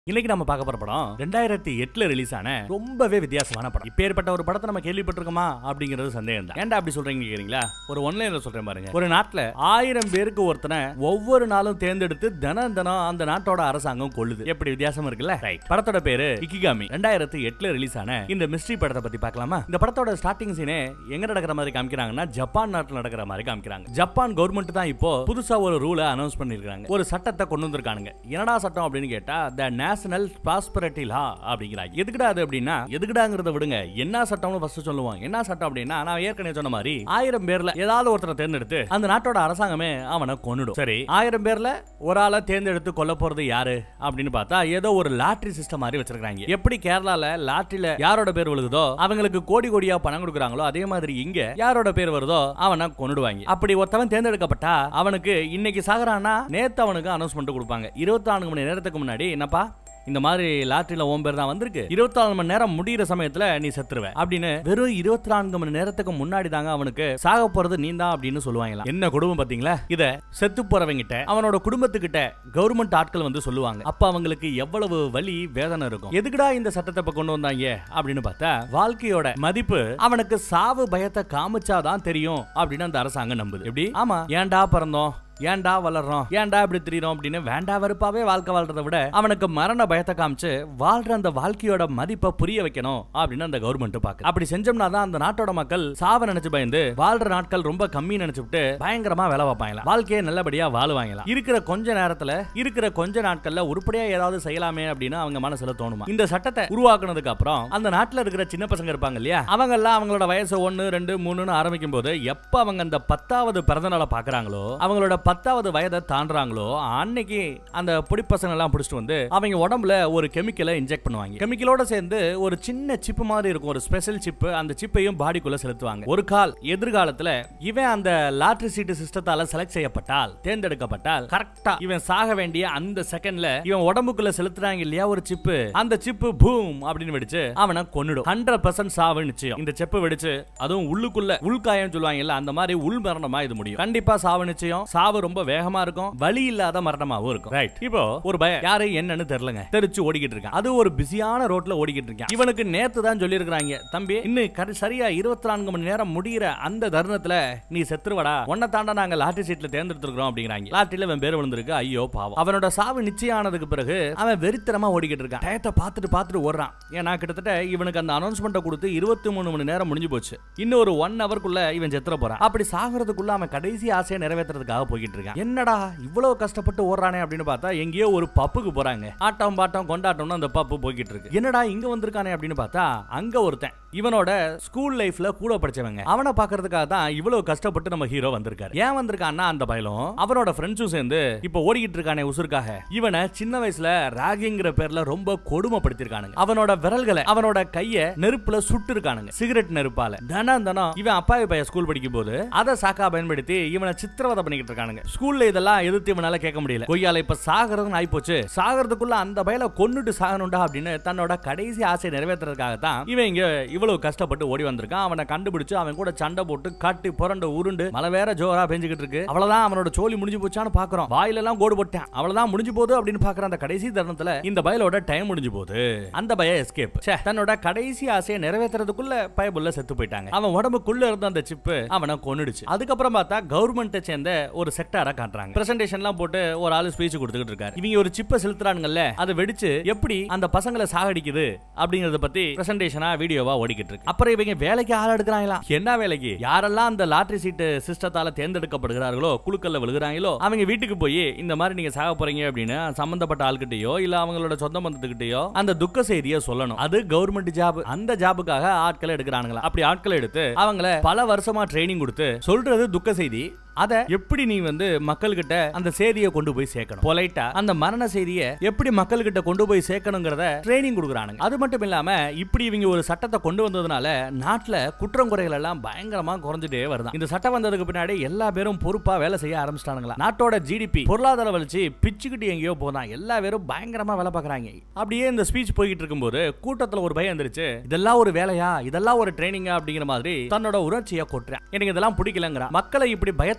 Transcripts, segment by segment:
இன்னைக்கு நம்ம பார்க்க போற படம் ரெண்டாயிரத்தி எட்டுல ரிலீஸ் ஆன ரொம்பவே வித்தியாசமான படம் இப்பேற்பட்ட ஒரு படத்தை நம்ம கேள்விப்பட்டிருக்கோமா அப்படிங்கிறது சந்தேகம் தான் ஏன்டா அப்படி சொல்றீங்க கேக்குறீங்களா ஒரு ஒன்லைன்ல சொல்றேன் பாருங்க ஒரு நாட்டுல ஆயிரம் பேருக்கு ஒருத்தனை ஒவ்வொரு நாளும் தேர்ந்தெடுத்து தினம் தினம் அந்த நாட்டோட அரசாங்கம் கொள்ளுது எப்படி வித்தியாசம் இருக்குல்ல ரைட் படத்தோட பேரு இக்கிகாமி ரெண்டாயிரத்தி எட்டுல ரிலீஸ் ஆன இந்த மிஸ்ட்ரி படத்தை பத்தி பார்க்கலாமா இந்த படத்தோட ஸ்டார்டிங் சீனே எங்க நடக்கிற மாதிரி காமிக்கிறாங்கன்னா ஜப்பான் நாட்டுல நடக்கிற மாதிரி காமிக்கிறாங்க ஜப்பான் கவர்மெண்ட் தான் இப்போ புதுசா ஒரு ரூலை அனௌன்ஸ் பண்ணிருக்காங்க ஒரு சட்டத்தை கொண்டு வந்திருக்கானுங்க என்னடா சட்டம் அப்படின்னு கேட்டா த நேஷனல் ப்ராஸ்பரிட்டி லா அப்படிங்கிறாங்க எதுக்குடா அது அப்படின்னா எதுக்குடாங்கிறத விடுங்க என்ன சட்டம்னு ஃபர்ஸ்ட் சொல்லுவோம் என்ன சட்டம் அப்படின்னா நான் ஏற்கனவே சொன்ன மாதிரி ஆயிரம் பேர்ல ஏதாவது ஒருத்தரை தேர்ந்தெடுத்து அந்த நாட்டோட அரசாங்கமே அவனை கொன்னுடும் சரி ஆயிரம் பேர்ல ஒரு ஆளை தேர்ந்தெடுத்து கொல்ல போறது யாரு அப்படின்னு பார்த்தா ஏதோ ஒரு லாட்டரி சிஸ்டம் மாதிரி வச்சிருக்காங்க எப்படி கேரளால லாட்டரியில யாரோட பேர் விழுகுதோ அவங்களுக்கு கோடி கோடியா பணம் கொடுக்குறாங்களோ அதே மாதிரி இங்க யாரோட பேர் வருதோ அவனை கொன்னுடுவாங்க அப்படி ஒருத்தவன் தேர்ந்தெடுக்கப்பட்டா அவனுக்கு இன்னைக்கு சாகுறான்னா நேத்து அவனுக்கு அனௌன்ஸ்மெண்ட் கொடுப்பாங்க இருபத்தி நான்கு மணி நேரத்துக்கு முன்னாடி என்னப்பா இந்த மாதிரி லாட்டரியில ஓம் பேர் தான் வந்திருக்கு இருபத்தி நாலு மணி நேரம் முடியிற சமயத்துல நீ செத்துருவ அப்படின்னு வெறும் இருபத்தி நான்கு மணி நேரத்துக்கு முன்னாடி தாங்க அவனுக்கு சாக போறது நீ தான் அப்படின்னு சொல்லுவாங்களாம் என்ன குடும்பம் பாத்தீங்களா இத செத்து போறவங்கிட்ட அவனோட குடும்பத்துக்கிட்ட கவர்மெண்ட் ஆட்கள் வந்து சொல்லுவாங்க அப்ப அவங்களுக்கு எவ்வளவு வலி வேதனை இருக்கும் எதுக்குடா இந்த சட்டத்தை இப்ப கொண்டு வந்தாங்க அப்படின்னு பார்த்தா வாழ்க்கையோட மதிப்பு அவனுக்கு சாவு பயத்தை காமிச்சாதான் தெரியும் அப்படின்னு அந்த அரசாங்கம் நம்புது எப்படி ஆமா ஏன்டா பிறந்தோம் ஏன்டா வளர்றோம் ஏன்டா இப்படி திரியிறோம் அப்படின்னு வேண்டா வெறுப்பாவே வாழ்க்கை வாழ்றதை விட அவனுக்கு மரண பயத்தை காமிச்சு வாழ்ற அந்த வாழ்க்கையோட மதிப்பை புரிய வைக்கணும் அப்படின்னு அந்த கவர்மெண்ட் பாக்கு அப்படி செஞ்சோம்னா தான் அந்த நாட்டோட மக்கள் சாவ நினைச்சு பயந்து வாழ்ற நாட்கள் ரொம்ப கம்மி நினைச்சுட்டு பயங்கரமா வேலை பார்ப்பாங்களாம் வாழ்க்கையை நல்லபடியா வாழுவாங்களாம் இருக்கிற கொஞ்ச நேரத்துல இருக்கிற கொஞ்ச நாட்கள்ல உருப்படியா ஏதாவது செய்யலாமே அப்படின்னு அவங்க மனசுல தோணுமா இந்த சட்டத்தை உருவாக்குனதுக்கு அப்புறம் அந்த நாட்டுல இருக்கிற சின்ன பசங்க இருப்பாங்க இல்லையா அவங்க எல்லாம் அவங்களோட வயசு ஒன்னு ரெண்டு மூணுன்னு ஆரம்பிக்கும் போது எப்ப அவங்க அந்த பத்தாவது பிறந்த நாளை பாக்குறாங்களோ அவங்களோட பத்தாவது வயதை தாண்டுறாங்களோ அன்னைக்கு அந்த பொடி பசங்க எல்லாம் பிடிச்சிட்டு வந்து அவங்க உடம்புல ஒரு கெமிக்கலை இன்ஜெக்ட் பண்ணுவாங்க கெமிக்கலோட சேர்ந்து ஒரு சின்ன சிப் மாதிரி இருக்கும் ஒரு ஸ்பெஷல் சிப் அந்த சிப்பையும் பாடிக்குள்ள செலுத்துவாங்க ஒரு கால் எதிர்காலத்துல இவன் அந்த லாட்டரி சீட்டு சிஸ்டத்தால செலக்ட் செய்யப்பட்டால் தேர்ந்தெடுக்கப்பட்டால் கரெக்டா இவன் சாக வேண்டிய அந்த செகண்ட்ல இவன் உடம்புக்குள்ள செலுத்துறாங்க இல்லையா ஒரு சிப்பு அந்த சிப்பு பூம் அப்படின்னு வெடிச்சு அவனை கொன்னுடும் ஹண்ட்ரட் பர்சன்ட் சாவு நிச்சயம் இந்த செப்பு வெடிச்சு அதுவும் உள்ளுக்குள்ள உள்காயம் சொல்லுவாங்கல்ல அந்த மாதிரி உள் மரணமா இது முடியும் கண்டிப்பா சாவு நிச்சயம் சாவு ரொம்ப வேகமா இருக்கும் வலி இல்லாத மரணமாவும் இருக்கும் ரைட் இப்போ ஒரு பயம் யாரு என்னன்னு தெரியலங்க தெரிச்சு ஓடிக்கிட்டு இருக்கான் அது ஒரு பிஸியான ரோட்ல ஓடிக்கிட்டு இருக்கான் இவனுக்கு நேத்து தான் சொல்லியிருக்காங்க தம்பி இன்னும் கரு- சரியா இருபத்தி நான்கு மணி நேரம் முடியிற அந்த தருணத்துல நீ செத்துருவடா உன்னை தாண்டா நாங்க லாட்டரி சீட்ல தேர்ந்தெடுத்திருக்கிறோம் அப்படிங்கிறாங்க லாட்டரியில அவன் பேர் விழுந்திருக்கு ஐயோ பாவம் அவனோட சாவு நிச்சயம் ஆனதுக்கு பிறகு அவன் வெறித்தனமா ஓடிக்கிட்டு இருக்கான் டயத்தை பார்த்துட்டு பார்த்துட்டு ஓடுறான் ஏன்னா கிட்டத்தட்ட இவனுக்கு அந்த அனௌன்ஸ்மெண்ட்டை கொடுத்து இருபத்தி மூணு மணி நேரம் முடிஞ்சு போச்சு இன்னும் ஒரு ஒன் ஹவர்க்குள்ள இவன் செத்துற போறான் அப்படி சாகிறதுக்குள்ள அவன் கடைசி ஆசையை நிறைவேற்றுறதுக்காக போய்கிட்டு இருக்கான் என்னடா இவ்வளவு கஷ்டப்பட்டு ஓடுறானே அப்படின்னு பார்த்தா எங்கேயோ ஒரு பப்புக்கு போறாங்க ஆட்டம் பாட்டம் கொண்டாட்டம்னு அந்த பப்பு போய்கிட்டு இருக்கு என்னடா இங்க வந்திருக்கானே அப்படின்னு பார்த்தா அங்க ஒருத்தன் இவனோட ஸ்கூல் லைஃப்ல கூட படிச்சவங்க அவனை பாக்குறதுக்காக தான் இவ்வளவு கஷ்டப்பட்டு நம்ம ஹீரோ வந்திருக்காரு ஏன் வந்திருக்கான்னா அந்த பயலும் அவனோட ஃப்ரெண்ட்ஸும் சேர்ந்து இப்போ ஓடிக்கிட்டு இருக்கானே உசுருக்காக இவனை சின்ன வயசுல ராகிங்கிற பேர்ல ரொம்ப கொடுமைப்படுத்திருக்கானுங்க அவனோட விரல்களை அவனோட கைய நெருப்புல சுட்டு இருக்கானுங்க சிகரெட் நெருப்பால தினம் தினம் இவன் அப்பாவி பையன் ஸ்கூல் படிக்கும் போது அதை சாக்கா பயன்படுத்தி இவனை சித்திரவதை பண்ணிக்கிட்டு இருக்கானுங்க ஸ்கூல்ல இதெல்லாம் எதிர்த்து இவனால கேட்க முடியல கொய்யால இப்ப சாகிறதுன்னு ஆயிப்போச்சு சாகிறதுக்குள்ள அந்த பயல கொன்னுட்டு சாகணும்டா அப்படின்னு தன்னோட கடைசி ஆசையை நிறைவேற்றுறதுக்காக தான் இவன் இங்க இவ்வளவு கஷ்டப்பட்டு ஓடி வந்திருக்கான் அவனை கண்டுபிடிச்சு அவன் கூட சண்டை போட்டு காட்டி புரண்டு உருண்டு மழை வேற ஜோரா பெஞ்சுக்கிட்டு இருக்கு அவ்வளவுதான் அவனோட சோலி முடிஞ்சு போச்சான்னு பாக்குறோம் வாயில எல்லாம் கோடு போட்டேன் அவ்வளவுதான் முடிஞ்சு போகுது அப்படின்னு பாக்குற அந்த கடைசி தருணத்துல இந்த பயலோட டைம் முடிஞ்சு போகுது அந்த பய எஸ்கேப் தன்னோட கடைசி ஆசையை நிறைவேற்றுறதுக்குள்ள பயபுள்ள செத்து போயிட்டாங்க அவன் உடம்புக்குள்ள இருந்த அந்த சிப்பு அவனை கொன்னுடுச்சு அதுக்கப்புறம் பார்த்தா கவர்மெண்ட்டை சேர்ந்த ஒரு செக்டாரா காட்டுறாங்க பிரசன்டேஷன்லாம் போட்டு ஒரு ஆளு ஸ்பீச் கொடுத்துக்கிட்டு இருக்காரு இவங்க ஒரு சிப்பை செலுத்துறானுங்கல்ல அதை வெடிச்சு எப்படி அந்த பசங்களை சாகடிக்குது அப்படிங்கறத பத்தி பிரசன்டேஷனா வீடியோவா ஓடிக்கிட்டு இருக்கு அப்புறம் இவங்க வேலைக்கு ஆள் எடுக்கிறாங்களா என்ன வேலைக்கு யாரெல்லாம் அந்த லாட்டரி சீட்டு சிஸ்டத்தால தேர்ந்தெடுக்கப்படுகிறார்களோ குழுக்கள்ல விழுகிறாங்களோ அவங்க வீட்டுக்கு போய் இந்த மாதிரி நீங்க சாக போறீங்க அப்படின்னு சம்பந்தப்பட்ட ஆள்கிட்டயோ இல்ல அவங்களோட சொந்த பந்தத்துக்கிட்டயோ அந்த துக்க செய்தியை சொல்லணும் அது கவர்மெண்ட் ஜாப் அந்த ஜாபுக்காக ஆட்களை எடுக்கிறானுங்களா அப்படி ஆட்களை எடுத்து அவங்கள பல வருஷமா ட்ரைனிங் கொடுத்து சொல்றது துக்க செய்தி அத எப்படி நீ வந்து மக்கள்கிட்ட அந்த செய்தியை கொண்டு போய் சேர்க்கணும் பொலைட்டா அந்த மரண செய்தியை எப்படி மக்கள்கிட்ட கொண்டு போய் சேர்க்கணுங்கிறத ட்ரைனிங் கொடுக்குறானுங்க அது மட்டும் இல்லாம இப்படி இவங்க ஒரு சட்டத்தை கொண்டு வந்ததுனால நாட்டுல குற்றம் குறைகள் எல்லாம் பயங்கரமா குறைஞ்சிட்டே வருது இந்த சட்டம் வந்ததுக்கு பின்னாடி எல்லா பேரும் பொறுப்பா வேலை செய்ய ஆரம்பிச்சிட்டானுங்களா நாட்டோட ஜிடிபி பொருளாதார வளர்ச்சி பிச்சுக்கிட்டு எங்கேயோ போதான் எல்லா பேரும் பயங்கரமா வேலை பார்க்கறாங்க அப்படியே இந்த ஸ்பீச் போய்கிட்டு இருக்கும்போது கூட்டத்துல ஒரு பயம் வந்துருச்சு இதெல்லாம் ஒரு வேலையா இதெல்லாம் ஒரு ட்ரைனிங்கா அப்படிங்கிற மாதிரி தன்னோட உணர்ச்சியை கொட்டுறேன் எனக்கு இதெல்லாம் பிடிக்கலங்கிறா மக்களை இப்படி பயத்தை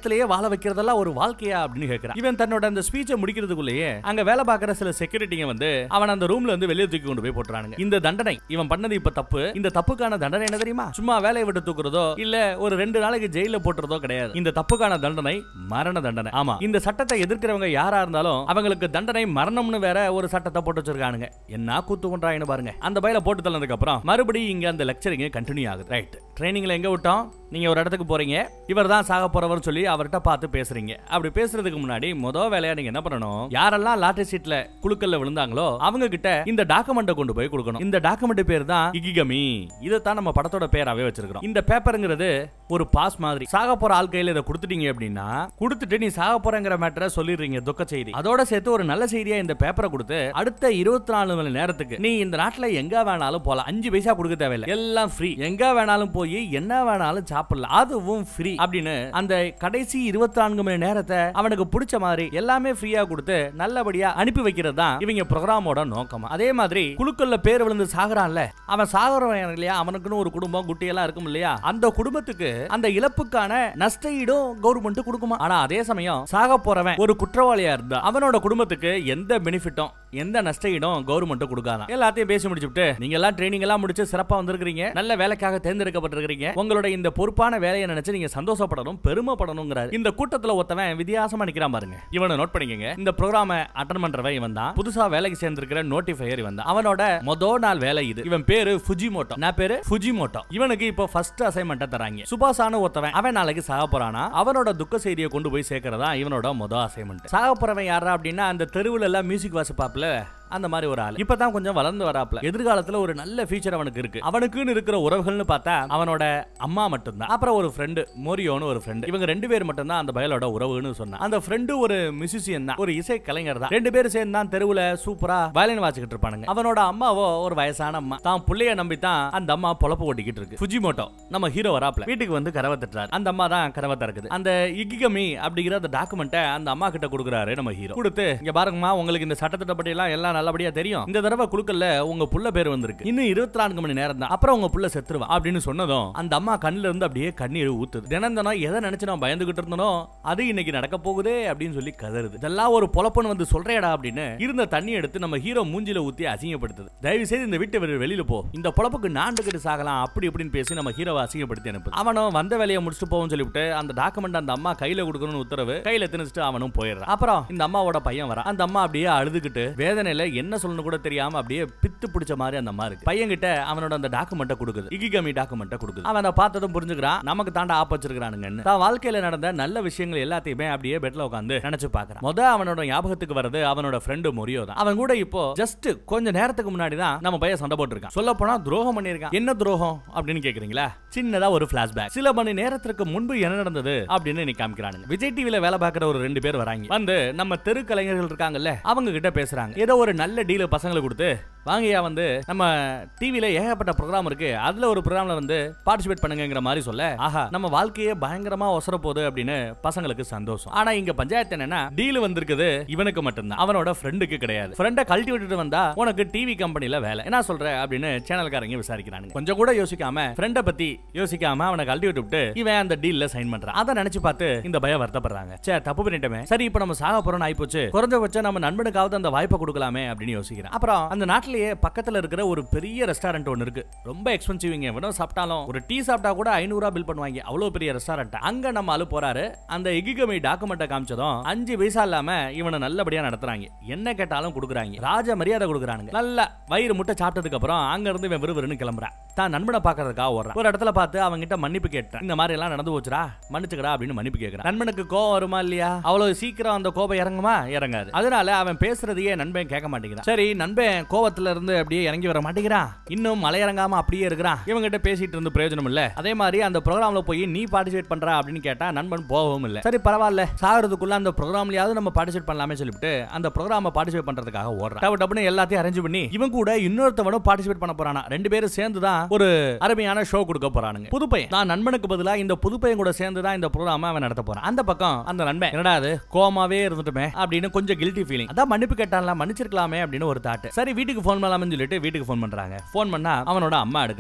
இடத்திலேயே வாழ வைக்கிறதெல்லாம் ஒரு வாழ்க்கையா அப்படின்னு கேட்கிறான் இவன் தன்னோட அந்த ஸ்பீச்சை முடிக்கிறதுக்குள்ளேயே அங்க வேலை பார்க்குற சில செக்யூரிட்டிங்க வந்து அவன் அந்த ரூம்ல இருந்து வெளியே தூக்கி கொண்டு போய் போட்டுறானுங்க இந்த தண்டனை இவன் பண்ணது இப்ப தப்பு இந்த தப்புக்கான தண்டனை என்ன தெரியுமா சும்மா வேலையை விட்டு தூக்குறதோ இல்ல ஒரு ரெண்டு நாளைக்கு ஜெயில போட்டுறதோ கிடையாது இந்த தப்புக்கான தண்டனை மரண தண்டனை ஆமா இந்த சட்டத்தை எதிர்க்கிறவங்க யாரா இருந்தாலும் அவங்களுக்கு தண்டனை மரணம்னு வேற ஒரு சட்டத்தை போட்டு வச்சிருக்கானுங்க என்ன கூத்து கொண்டாயின்னு பாருங்க அந்த பயில போட்டு தள்ளதுக்கு அப்புறம் மறுபடியும் இங்க அந்த லெக்சரிங்க கண்டினியூ ஆகுது ரைட் ட்ரைனிங்ல எங்க விட்டோம் நீங்க ஒரு இடத்துக்கு போறீங்க இவர் தான் சாக போறவர் சொல்லி அவர்கிட்ட பார்த்து பேசுறீங்க அப்படி பேசுறதுக்கு முன்னாடி முத வேலையா நீங்க என்ன பண்ணணும் யாரெல்லாம் லாட்டரி சீட்ல குழுக்கல்ல விழுந்தாங்களோ அவங்க கிட்ட இந்த டாக்குமெண்ட்டை கொண்டு போய் கொடுக்கணும் இந்த டாக்குமெண்ட் பேர் தான் இகிகமி இதைத்தான் நம்ம படத்தோட பேராவே வச்சிருக்கிறோம் இந்த பேப்பருங்கிறது ஒரு பாஸ் மாதிரி சாக போற ஆள் கையில இதை கொடுத்துட்டீங்க அப்படின்னா கொடுத்துட்டு நீ சாக போறங்கிற மேட்டரை சொல்லிடுறீங்க துக்க செய்தி அதோட சேர்த்து ஒரு நல்ல செய்தியா இந்த பேப்பரை கொடுத்து அடுத்த இருபத்தி நாலு மணி நேரத்துக்கு நீ இந்த நாட்டுல எங்க வேணாலும் போலாம் அஞ்சு பைசா கொடுக்க தேவையில்லை எல்லாம் ஃப்ரீ எங்க வேணாலும் போய் என்ன வேணாலும் சாப்பிடலாம் அதுவும் ஃப்ரீ அப்படின்னு அந்த கடைசி இருபத்தி நான்கு மணி நேரத்தை அவனுக்கு பிடிச்ச மாதிரி எல்லாமே ஃப்ரீயா கொடுத்து நல்லபடியா அனுப்பி வைக்கிறது தான் இவங்க ப்ரோக்ராமோட நோக்கம் அதே மாதிரி குழுக்கள்ல பேர் விழுந்து சாகுறான்ல அவன் சாகுறவன் இல்லையா அவனுக்குன்னு ஒரு குடும்பம் குட்டி எல்லாம் இருக்கும் இல்லையா அந்த குடும்பத்துக்கு அந்த இழப்புக்கான நஷ்ட ஈடும் கவர்மெண்ட் கொடுக்குமா ஆனா அதே சமயம் சாக போறவன் ஒரு குற்றவாளியா இருந்தா அவனோட குடும்பத்துக்கு எந்த பெனிஃபிட்டும் எந்த நஷ்ட ஈடும் கவர்மெண்ட் கொடுக்காதான் எல்லாத்தையும் பேசி முடிச்சுட்டு நீங்க எல்லாம் ட்ரைனிங் எல்லாம் முடிச்சு சிறப்பா வந்திருக்கீங்க நல்ல வேலைக்காக தேர்ந்தெடுக்கப்பட்டிருக்கீங்க உங்களோட இந்த பொறுப்பான வேலையை நினைச்சு நீங்க சந்தோஷப்படணும் பெருமைப்படணுங்கிறாரு இந்த கூட்டத்துல ஒருத்தவன் வித்தியாசமா நிக்கிறான் பாருங்க இவனை நோட் பண்ணிக்கங்க இந்த ப்ரோக்ராம அட்டன் பண்றவன் இவன் தான் புதுசா வேலைக்கு சேர்ந்திருக்கிற நோட்டிஃபையர் இவன் தான் அவனோட மொத நாள் வேலை இது இவன் பேரு ஃபுஜிமோட்டோ நான் பேரு ஃபுஜிமோட்டோ இவனுக்கு இப்போ ஃபர்ஸ்ட் அசைன்மெண்ட் தராங்க சுபாசான ஒருத்தவன் அவன் நாளைக்கு சாக போறானா அவனோட துக்க செய்தியை கொண்டு போய் சேர்க்கறதா இவனோட மொத அசைன்மெண்ட் சாக போறவன் யாரா அப்படின்னா அந்த தெருவுல எல்லாம் மியூசிக் வாசிப்பாப்ல அந்த மாதிரி ஒரு ஆள் இப்பதான் கொஞ்சம் வளர்ந்து வராப்ல எதிர்காலத்துல ஒரு நல்ல ஃபியூச்சர் அவனுக்கு இருக்கு அவனுக்குன்னு இருக்கிற உறவுகள்னு பார்த்தா அவனோட அம்மா மட்டும்தான் அப்புறம் ஒரு ஃப்ரெண்டு மோரியோன்னு ஒரு ஃப்ரெண்டு இவங்க ரெண்டு பேர் மட்டும்தான் அந்த பயலோட உறவுன்னு சொன்னான் அந்த ஃப்ரெண்டு ஒரு மியூசிஷியன் தான் ஒரு இசை கலைஞர் தான் ரெண்டு பேரும் சேர்ந்து தான் தெருவுல சூப்பரா வயலின் வாசிக்கிட்டு இருப்பானுங்க அவனோட அம்மாவோ ஒரு வயசான அம்மா தான் புள்ளைய நம்பி தான் அந்த அம்மா பொழப்பு ஓட்டிக்கிட்டு இருக்கு ஃபுஜிமோட்டோ நம்ம ஹீரோ வராப்ல வீட்டுக்கு வந்து கதவை தட்டுறாரு அந்த அம்மா தான் கதவை திறக்குது அந்த இகிகமி அப்படிங்கிற அந்த டாக்குமெண்ட்டை அந்த அம்மா கிட்ட கொடுக்குறாரு நம்ம ஹீரோ கொடுத்து இங்க பாருங்கம்மா உங்களுக்கு இந்த சட்டத்திட்ட பற்றி எல்லாம் எல்லாம் நல்லபடியா தெரியும் இந்த தடவை குழுக்கல்ல உங்க புள்ள பேர் வந்திருக்கு இன்னும் இருபத்தி நான்கு மணி நேரம் தான் அப்புறம் உங்க புள்ள செத்துருவா அப்படின்னு சொன்னதும் அந்த அம்மா கண்ணுல இருந்து அப்படியே கண்ணீர் ஊத்துது தினம் தினம் எதை நினைச்சு நான் பயந்துகிட்டு இருந்தனோ அது இன்னைக்கு நடக்க போகுதே அப்படின்னு சொல்லி கதறுது இதெல்லாம் ஒரு பொழப்புன்னு வந்து சொல்றேடா அப்படின்னு இருந்த தண்ணி எடுத்து நம்ம ஹீரோ மூஞ்சில ஊத்தி அசிங்கப்படுத்துது தயவு செய்து இந்த வீட்டை விட்டு வெளியில போ இந்த பொழப்புக்கு நாண்டுகிட்டு சாகலாம் அப்படி இப்படின்னு பேசி நம்ம ஹீரோவை அசிங்கப்படுத்தி அனுப்புது அவனும் வந்த வேலையை முடிச்சுட்டு போவோம்னு சொல்லிவிட்டு அந்த டாக்குமெண்ட் அந்த அம்மா கையில கொடுக்கணும்னு உத்தரவு கையில திணிச்சிட்டு அவனும் போயிடுறான் அப்புறம் இந்த அம்மாவோட பையன் வரான் அந்த அம்மா அப்படியே அழுதுகிட்டு வேதனையில என்ன சொல்லணும் கூட தெரியாம அப்படியே பித்து பிடிச்ச மாதிரி அந்த அம்மா இருக்கு பையன் கிட்ட அவனோட அந்த டாக்குமெண்ட்டை கொடுக்குது இகிகமி டாக்குமெண்ட்டை கொடுக்குது அவன் அதை பார்த்ததும் புரிஞ்சுக்கிறான் நமக்கு தாண்ட ஆப் வச்சிருக்கானுங்கன்னு தான் வாழ்க்கையில நடந்த நல்ல விஷயங்கள் எல்லாத்தையுமே அப்படியே பெட்ல உட்காந்து நினைச்சு பாக்குறான் முத அவனோட ஞாபகத்துக்கு வரது அவனோட ஃப்ரெண்டு மொரியோ தான் அவன் கூட இப்போ ஜஸ்ட் கொஞ்ச நேரத்துக்கு முன்னாடி தான் நம்ம பையன் சண்டை போட்டிருக்கான் சொல்ல போனா துரோகம் பண்ணிருக்கான் என்ன துரோகம் அப்படின்னு கேக்குறீங்களா சின்னதா ஒரு பிளாஷ்பேக் சில மணி நேரத்திற்கு முன்பு என்ன நடந்தது அப்படின்னு நீ காமிக்கிறானுங்க விஜய் டிவில வேலை பார்க்குற ஒரு ரெண்டு பேர் வராங்க வந்து நம்ம தெரு கலைஞர்கள் இருக்காங்கல்ல அவங்க கிட்ட பேசுறாங்க ஏதோ ஒரு நல்ல டீல பசங்களுக்கு கொடுத்து வாங்கய்யா வந்து நம்ம டிவில ஏகப்பட்ட ப்ரோக்ராம் இருக்கு அதுல ஒரு ப்ரோக்ராம்ல வந்து பார்ட்டிசிபேட் பண்ணுங்கிற மாதிரி சொல்ல ஆஹா நம்ம வாழ்க்கையே பயங்கரமா ஒசர போகுது அப்படின்னு பசங்களுக்கு சந்தோஷம் ஆனா இங்க பஞ்சாயத்து என்னன்னா டீல் வந்திருக்குது இவனுக்கு மட்டும்தான் அவனோட ஃப்ரெண்டுக்கு கிடையாது ஃப்ரெண்டை கழட்டி விட்டுட்டு வந்தா உனக்கு டிவி கம்பெனில வேலை என்ன சொல்ற அப்படின்னு சேனல்காரங்க விசாரிக்கிறாங்க கொஞ்சம் கூட யோசிக்காம ஃப்ரெண்டை பத்தி யோசிக்காம அவனை கழட்டி விட்டு இவன் அந்த டீல்ல சைன் பண்றான் அதை நினைச்சு பார்த்து இந்த பயம் வருத்தப்படுறாங்க சே தப்பு பண்ணிட்டோமே சரி இப்போ நம்ம சாக போறோம்னு ஆயிப்போச்சு குறைஞ்சபட்சம் நம்ம நண்பனுக்காவது அந்த வாய்ப்பை கொடுக்கலாமே அப்படின்னு யோசிக்கிறேன் அப்புறம் அந்த நாட்டிலேயே பக்கத்துல இருக்கிற ஒரு பெரிய ரெஸ்டாரண்ட் ஒன்று இருக்கு ரொம்ப எக்ஸ்பென்சிவ்ங்க எவனோ சாப்பிட்டாலும் ஒரு டீ சாப்பிட்டா கூட ஐநூறுரூவா பில் பண்ணுவாங்க அவ்வளோ பெரிய ரெஸ்டாரண்ட் அங்க நம்ம ஆளு போறாரு அந்த இகிகமி டாக்குமெண்ட்டை காமிச்சதும் அஞ்சு பைசா இல்லாம இவனை நல்லபடியா நடத்துறாங்க என்ன கேட்டாலும் கொடுக்குறாங்க ராஜ மரியாதை கொடுக்குறானுங்க நல்ல வயிறு முட்டை சாப்பிட்டதுக்கு அப்புறம் அங்க இருந்து இவன் விறுவிறுன்னு கிளம்புறான் தான் நண்பனை பாக்குறதுக்காக ஓடுறான் ஒரு இடத்துல பார்த்து அவங்கிட்ட மன்னிப்பு கேட்டேன் இந்த மாதிரி எல்லாம் நடந்து போச்சுடா மன்னிச்சுக்கடா அப்படின்னு மன்னிப்பு கேட்கறான் நண்பனுக்கு கோவம் வருமா இல்லையா அவ்வளவு சீக்கிரம் அந்த கோபம் இறங்குமா இறங்காது அதனால அவன் பேசுறதையே நண்பன் கேட்க மாட்டேங்கிறான் சரி நண்பன் கோவத்துல இருந்து அப்படியே இறங்கி வர மாட்டேங்கிறான் இன்னும் மலை இறங்காம அப்படியே இருக்கிறான் இவங்கிட்ட பேசிட்டு இருந்து பிரயோஜனம் இல்ல அதே மாதிரி அந்த ப்ரோக்ராம்ல போய் நீ பார்ட்டிசிபேட் பண்ற அப்படின்னு கேட்டா நண்பன் போகவும் இல்ல சரி பரவாயில்ல சாகிறதுக்குள்ள அந்த ப்ரோக்ராம்லயாவது நம்ம பார்ட்டிசிபேட் பண்ணலாமே சொல்லிட்டு அந்த ப்ரோக்ராம பார்ட்டிசிபேட் பண்றதுக்காக ஓடுறான் டப்பு டப்புன்னு எல்லாத்தையும் அரேஞ்ச் பண்ணி இவன் கூட இன்னொருத்தவனும் பார்ட்டிசிபேட் பண்ண போறானா ரெண்டு பேரும் சேர்ந்து தான் ஒரு அருமையான ஷோ கொடுக்க போறானுங்க புது பையன் நான் நண்பனுக்கு பதிலா இந்த புது பையன் கூட சேர்ந்து தான் இந்த ப்ரோக்ராம அவன் நடத்த போறான் அந்த பக்கம் அந்த நண்பன் என்னடா அது கோமாவே இருந்துட்டுமே அப்படின்னு கொஞ்சம் கில்ட்டி ஃபீலிங் அதான் மன்னிப்பு கேட்டான்ல மன்னிச்சிருக்கலாமே அப்படின்னு ஒரு தாட் சரி வீட்டுக்கு ஃபோன் பண்ணலாம்னு சொல்லிட்டு வீட்டுக்கு ஃபோன் பண்றாங்க ஃபோன் பண்ணா அவனோட அம்மா எடுக்கிறாங்க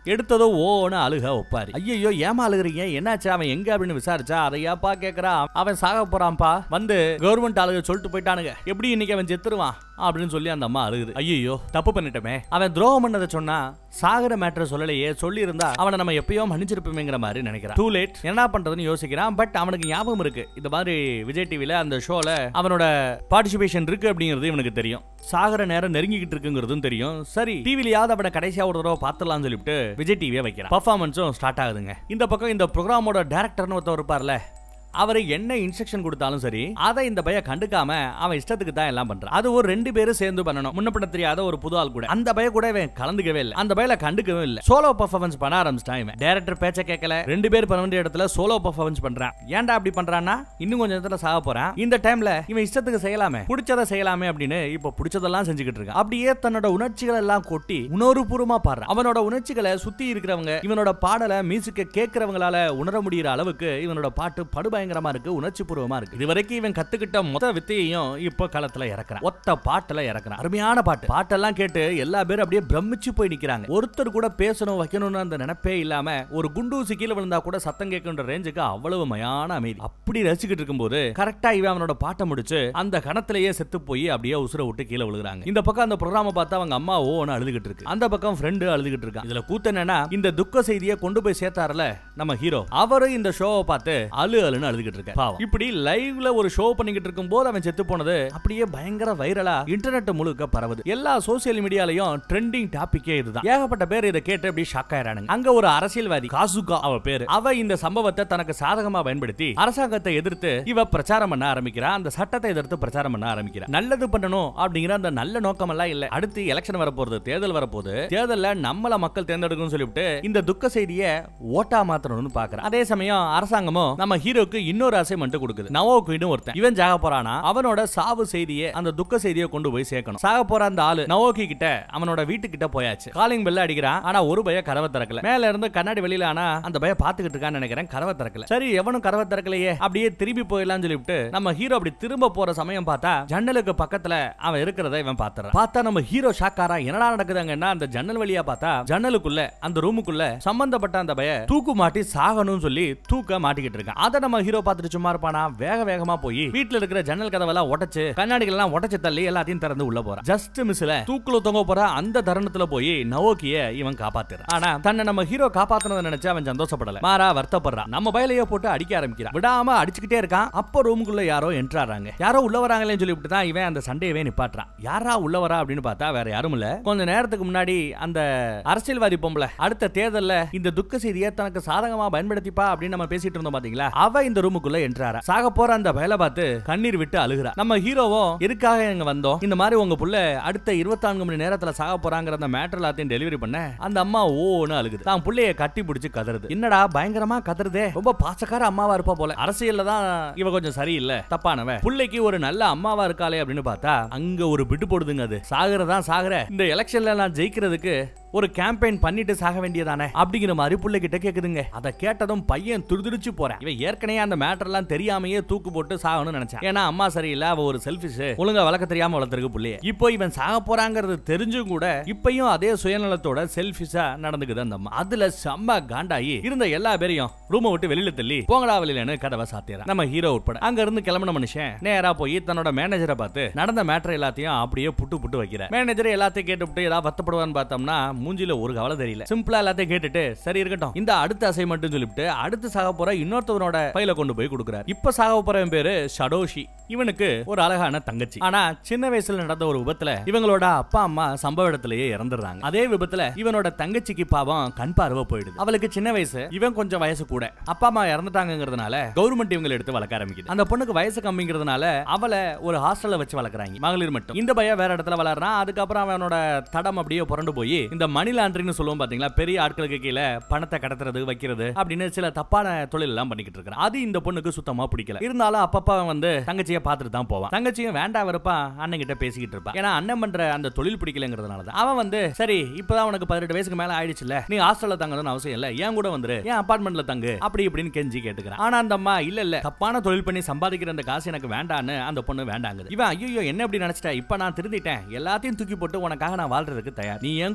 எடுத்ததோ ஓன்னு அழுக ஒப்பாரு ஐயோ ஏமா அழுகுறீங்க என்னாச்சு அவன் எங்க அப்படின்னு விசாரிச்சா அதை ஏப்பா கேக்குறா அவன் சாக போறான்ப்பா வந்து கவர்மெண்ட் ஆளுக சொல்லிட்டு போயிட்டானுங்க எப்படி இன்னைக்கு அவன் செத்துருவான் அப்படின்னு சொல்லி அந்த அம்மா அழுகுது ஐயோ தப்பு பண்ணிட்டோமே அவன் துரோகம் பண்ணதை சொன்னா சாகர மேட்டர் சொல்லலையே சொல்லி இருந்தா அவனை நம்ம எப்பயோ மன்னிச்சிருப்போமேங்கிற மாதிரி நினைக்கிறான் டூ லேட் என்ன பண்றதுன்னு யோசிக்கிறான் பட் அவனுக்கு ஞாபகம் இருக்கு இந்த மாதிரி விஜய் டிவில அந்த ஷோல அவனோட பார்ட்டிசிபேஷன் இருக்கு அப்படிங்கிறது இவனுக்கு தெரியும் சாகர நேரம் நெருங்கிக்கிட்டு இருக்குங்கிறதும் தெரியும் சரி டிவிலையாவது அவனை கடைசியா ஒரு தடவை பார்த்துலாம்னு சொல்லிட்டு விஜய் டிவியை வைக்கிறான் பர்ஃபார்மன்ஸும் ஸ்டார்ட் ஆகுதுங்க இந்த பக்கம் இந்த ப்ரோக்ராமோட டேரக்டர்னு ஒருத்தர் இருப்பார்ல அவர் என்ன இன்ஸ்ட்ரக்ஷன் கொடுத்தாலும் சரி அதை இந்த பைய கண்டுக்காம அவன் இஷ்டத்துக்கு தான் எல்லாம் பண்றான் அது ஒரு ரெண்டு பேரும் சேர்ந்து பண்ணணும் முன்ன பண்ண தெரியாத ஒரு புது ஆள் கூட அந்த பைய கூட இவன் கலந்துக்கவே இல்லை அந்த பையில கண்டுக்கவே இல்லை சோலோ பர்ஃபார்மன்ஸ் பண்ண ஆரம்பிச்சிட்டான் இவன் டேரக்டர் பேச்ச கேட்கல ரெண்டு பேர் பண்ண வேண்டிய இடத்துல சோலோ பர்ஃபார்மன்ஸ் பண்றான் ஏன்டா அப்படி பண்றான்னா இன்னும் கொஞ்சம் நேரத்துல சாக போறான் இந்த டைம்ல இவன் இஷ்டத்துக்கு செய்யலாமே பிடிச்சதை செய்யலாமே அப்படின்னு இப்ப பிடிச்சதெல்லாம் செஞ்சுக்கிட்டு இருக்கான் அப்படியே தன்னோட உணர்ச்சிகள் எல்லாம் கொட்டி உணர்வுபூர்வமா பாடுறான் அவனோட உணர்ச்சிகளை சுத்தி இருக்கிறவங்க இவனோட பாடலை மியூசிக்க கேட்கறவங்களால உணர முடியிற அளவுக்கு இவனோட பாட்டு படுபயங்கரமா இருக்கு உணர்ச்சி பூர்வமா இருக்கு இதுவரைக்கும் இவன் கத்துக்கிட்ட மொத்த வித்தையையும் இப்போ களத்துல இறக்குறான் ஒத்த பாட்டுல இறக்குறான் அருமையான பாட்டு பாட்டெல்லாம் கேட்டு எல்லா பேரும் அப்படியே பிரமிச்சு போய் நிக்கிறாங்க ஒருத்தர் கூட பேசணும் வைக்கணும்னு அந்த நினைப்பே இல்லாம ஒரு குண்டூசி கீழே விழுந்தா கூட சத்தம் கேட்கின்ற ரேஞ்சுக்கு அவ்வளவு மயான அமைதி அப்படி ரசிக்கிட்டு இருக்கும்போது கரெக்டா இவன் அவனோட பாட்டை முடிச்சு அந்த கணத்திலேயே செத்து போய் அப்படியே உசுர விட்டு கீழே விழுகிறாங்க இந்த பக்கம் அந்த ப்ரோக்ராம பார்த்தா அவங்க அம்மா ஓன்னு அழுதுகிட்டு இருக்கு அந்த பக்கம் ஃப்ரெண்டு அழுதுகிட்டு இருக்கான் இதுல கூத்து என்னன்னா இந்த துக்க செய்தியை கொண்டு போய் சேர்த்தாருல நம்ம ஹீரோ அவரு இந்த ஷோவை பார்த்து அழு அழுன்னு அழுதுகிட்டு இருக்க பாவம் இப்படி லைவ்ல ஒரு ஷோ பண்ணிக்கிட்டு இருக்கும் போது அவன் செத்து போனது அப்படியே பயங்கர வைரலா இன்டர்நெட் முழுக்க பரவுது எல்லா சோசியல் மீடியாலயும் ட்ரெண்டிங் டாபிக்கே இதுதான் ஏகப்பட்ட பேர் இதை கேட்டு அப்படி ஷாக் ஆயிரானுங்க அங்க ஒரு அரசியல்வாதி காசுகா அவ பேரு அவ இந்த சம்பவத்தை தனக்கு சாதகமா பயன்படுத்தி அரசாங்கத்தை எதிர்த்து இவ பிரச்சாரம் பண்ண ஆரம்பிக்கிறா அந்த சட்டத்தை எதிர்த்து பிரச்சாரம் பண்ண ஆரம்பிக்கிறா நல்லது பண்ணணும் அப்படிங்கிற அந்த நல்ல நோக்கம் எல்லாம் இல்ல அடுத்து எலெக்ஷன் வரப்போகுது தேர்தல் வரப்போகுது தேர்தல்ல நம்மள மக்கள் தேர்ந்தெடுக்கணும்னு சொல்லிவிட்டு இந்த துக்க செய்தியை ஓட்டா மாத்தணும்னு பாக்குறேன் அதே சமயம் அரசாங்கமும் நம்ம ஹீரோக்கு இன்னொரு அசைன்மெண்ட் கொடுக்குது நவோக்குன்னு ஒருத்தன் இவன் சாக போறானா அவனோட சாவு செய்தியை அந்த துக்க செய்தியை கொண்டு போய் சேர்க்கணும் சாக போற அந்த ஆளு நவோக்கி கிட்ட அவனோட வீட்டுக்கிட்ட போயாச்சு காலிங் பெல்ல அடிக்கிறான் ஆனா ஒரு பய கதவை திறக்கல மேல இருந்து கண்ணாடி வெளியில ஆனா அந்த பய பாத்துக்கிட்டு இருக்கான்னு நினைக்கிறேன் கதவை திறக்கல சரி எவனும் கதவை திறக்கலையே அப்படியே திரும்பி போயிடலாம்னு சொல்லிவிட்டு நம்ம ஹீரோ அப்படி திரும்ப போற சமயம் பார்த்தா ஜன்னலுக்கு பக்கத்துல அவன் இருக்கிறத இவன் பாத்துறான் பார்த்தா நம்ம ஹீரோ ஷாக்காரா என்னடா நடக்குதுங்கன்னா அந்த ஜன்னல் வழியா பார்த்தா ஜன்னலுக்குள்ள அந்த ரூமுக்குள்ள சம்பந்தப்பட்ட அந்த பய தூக்கு மாட்டி சாகணும்னு சொல்லி தூக்க மாட்டிக்கிட்டு இருக்கான் அதை நம்ம ஹீரோ பார்த்துட்டு சும்மா இருப்பானா வேக வேகமா போய் வீட்டுல இருக்கிற ஜன்னல் கதவெல்லாம் உடைச்சு கண்ணாடிகள் எல்லாம் உடைச்சு தள்ளி எல்லாத்தையும் திறந்து உள்ள போறான் ஜஸ்ட் மிஸ்ல தூக்குல தொங்க போற அந்த தருணத்துல போய் நவோக்கிய இவன் காப்பாத்துறான் ஆனா தன்னை நம்ம ஹீரோ காப்பாத்துனதை நினைச்சு அவன் சந்தோஷப்படல மாறா வருத்தப்படுறான் நம்ம பயலையே போட்டு அடிக்க ஆரம்பிக்கிறான் விடாம அடிச்சுக்கிட்டே இருக்கான் அப்போ ரூமுக்குள்ள யாரோ என்ட்ராறாங்க யாரோ உள்ள வராங்களேன்னு சொல்லிவிட்டு தான் இவன் அந்த சண்டையவே நிப்பாட்டுறான் யாரா உள்ள வரா அப்படின்னு பார்த்தா வேற யாரும் இல்ல கொஞ்ச நேரத்துக்கு முன்னாடி அந்த அரசியல்வாதி பொம்பளை அடுத்த தேர்தல்ல இந்த துக்க செய்தியை தனக்கு சாதகமா பயன்படுத்திப்பா அப்படின்னு நம்ம பேசிட்டு இருந்தோம் பாத்தீங்களா அவ இந்த ரூமுக்குள்ள என்ட்ராரா சாக போற அந்த வேலை பார்த்து கண்ணீர் விட்டு அழுகுறா நம்ம ஹீரோவும் எதுக்காக இங்க வந்தோம் இந்த மாதிரி உங்க புள்ள அடுத்த 24 மணி நேரத்துல சாக போறாங்கிற அந்த மேட்டர் எல்லாத்தையும் டெலிவரி பண்ண அந்த அம்மா ஓன்னு அழுகுது தான் புள்ளைய கட்டி பிடிச்சு கதறுது என்னடா பயங்கரமா கதறுதே ரொம்ப பாசக்கார அம்மாவா இருப்பா போல அரசியல்ல தான் இவ கொஞ்சம் சரியில்லை தப்பானவ புள்ளைக்கு ஒரு நல்ல அம்மாவா இருக்காளே அப்படின்னு பார்த்தா அங்க ஒரு பிட்டு போடுதுங்க அது சாகுறதா சாகுற இந்த எலெக்ஷன்ல நான் ஜெயிக்கிறதுக்கு ஒரு கேம்பெயின் பண்ணிட்டு சாக வேண்டியதானே அப்படிங்கிற மாதிரி புள்ள கிட்ட கேக்குதுங்க அதை கேட்டதும் பையன் துடிதுடிச்சு போறேன் இவன் ஏற்கனவே அந்த மேட்டர் எல்லாம் தெரியாமையே தூக்கு போட்டு சாகணும்னு நினைச்சான் ஏன்னா அம்மா சரியில்லை அவ ஒரு செல்ஃபிஷ் ஒழுங்கா வளர்க்க தெரியாம வளர்த்திருக்கு புள்ளைய இப்போ இவன் சாக போறாங்கிறது தெரிஞ்சும் கூட இப்பயும் அதே சுயநலத்தோட செல்ஃபிஷா நடந்துக்குது அந்த அம்மா அதுல செம்ம காண்டாயி இருந்த எல்லா பேரையும் ரூமை விட்டு வெளியில தள்ளி போங்கடா வெளியிலன்னு கதவை சாத்திடுறான் நம்ம ஹீரோ உட்பட அங்க இருந்து கிளம்பின மனுஷன் நேரா போய் தன்னோட மேனேஜரை பார்த்து நடந்த மேட்டர் எல்லாத்தையும் அப்படியே புட்டு புட்டு வைக்கிற மேனேஜர் எல்லாத்தையும் கேட்டுவிட்டு ஏதாவது வருத்தப்படுவான்னு பார்த்தோம்னா மூஞ்சில ஒரு கவலை தெரியல சிம்பிளா எல்லாத்தையும் கேட்டுட்டு சரி இருக்கட்டும் இந்த அடுத்த அசைன்மெண்ட் சொல்லிட்டு அடுத்து சாக போற இன்னொருத்தவனோட பையில கொண்டு போய் கொடுக்குறாரு இப்ப சாக போறவன் பேரு ஷடோஷி இவனுக்கு ஒரு அழகான தங்கச்சி ஆனா சின்ன வயசுல நடந்த ஒரு விபத்துல இவங்களோட அப்பா அம்மா சம்பவ இடத்திலேயே இறந்துடுறாங்க அதே விபத்துல இவனோட தங்கச்சிக்கு பாவம் கண் பார்வை போயிடுது அவளுக்கு சின்ன வயசு இவன் கொஞ்சம் வயசு கூட அப்பா அம்மா இறந்துட்டாங்கிறதுனால கவர்மெண்ட் இவங்களை எடுத்து வளர்க்க ஆரம்பிக்குது அந்த பொண்ணுக்கு வயசு கம்மிங்கிறதுனால அவளை ஒரு ஹாஸ்டல்ல வச்சு வளர்க்குறாங்க மகளிர் மட்டும் இந்த பையன் வேற இடத்துல வளர்றான் அதுக்கப்புறம் அவனோட தடம் அப்படியே புரண்டு போய் இந்த மணி லாண்டரிங்னு சொல்லுவோம் பாத்தீங்களா பெரிய ஆட்களுக்கு கீழே பணத்தை கடத்துறது வைக்கிறது அப்படின்னு சில தப்பான தொழில் எல்லாம் பண்ணிக்கிட்டு இருக்கான் அது இந்த பொண்ணுக்கு சுத்தமா பிடிக்கல இருந்தாலும் அப்பப்ப அவன் வந்து தங்கச்சியை பார்த்துட்டு தான் போவான் தங்கச்சியும் வேண்டாம் வெறுப்பா அண்ணன் கிட்ட பேசிக்கிட்டு இருப்பான் ஏன்னா அண்ணன் பண்ற அந்த தொழில் பிடிக்கலங்கிறதுனால தான் அவன் வந்து சரி இப்பதான் உனக்கு பதினெட்டு வயசுக்கு மேல ஆயிடுச்சுல நீ ஹாஸ்டல்ல தங்கணும்னு அவசியம் இல்ல ஏன் கூட வந்துரு ஏன் அபார்ட்மெண்ட்ல தங்கு அப்படி இப்படின்னு கெஞ்சி கேட்டுக்கிறான் ஆனா அந்த அம்மா இல்ல இல்ல தப்பான தொழில் பண்ணி சம்பாதிக்கிற அந்த காசு எனக்கு வேண்டான்னு அந்த பொண்ணு வேண்டாங்குது இவன் ஐயோ என்ன இப்படி நினைச்சிட்ட இப்ப நான் திருந்திட்டேன் எல்லாத்தையும் தூக்கி போட்டு உனக்காக நான் வாழ்றதுக்கு தயார் நீ என் கூட வந்து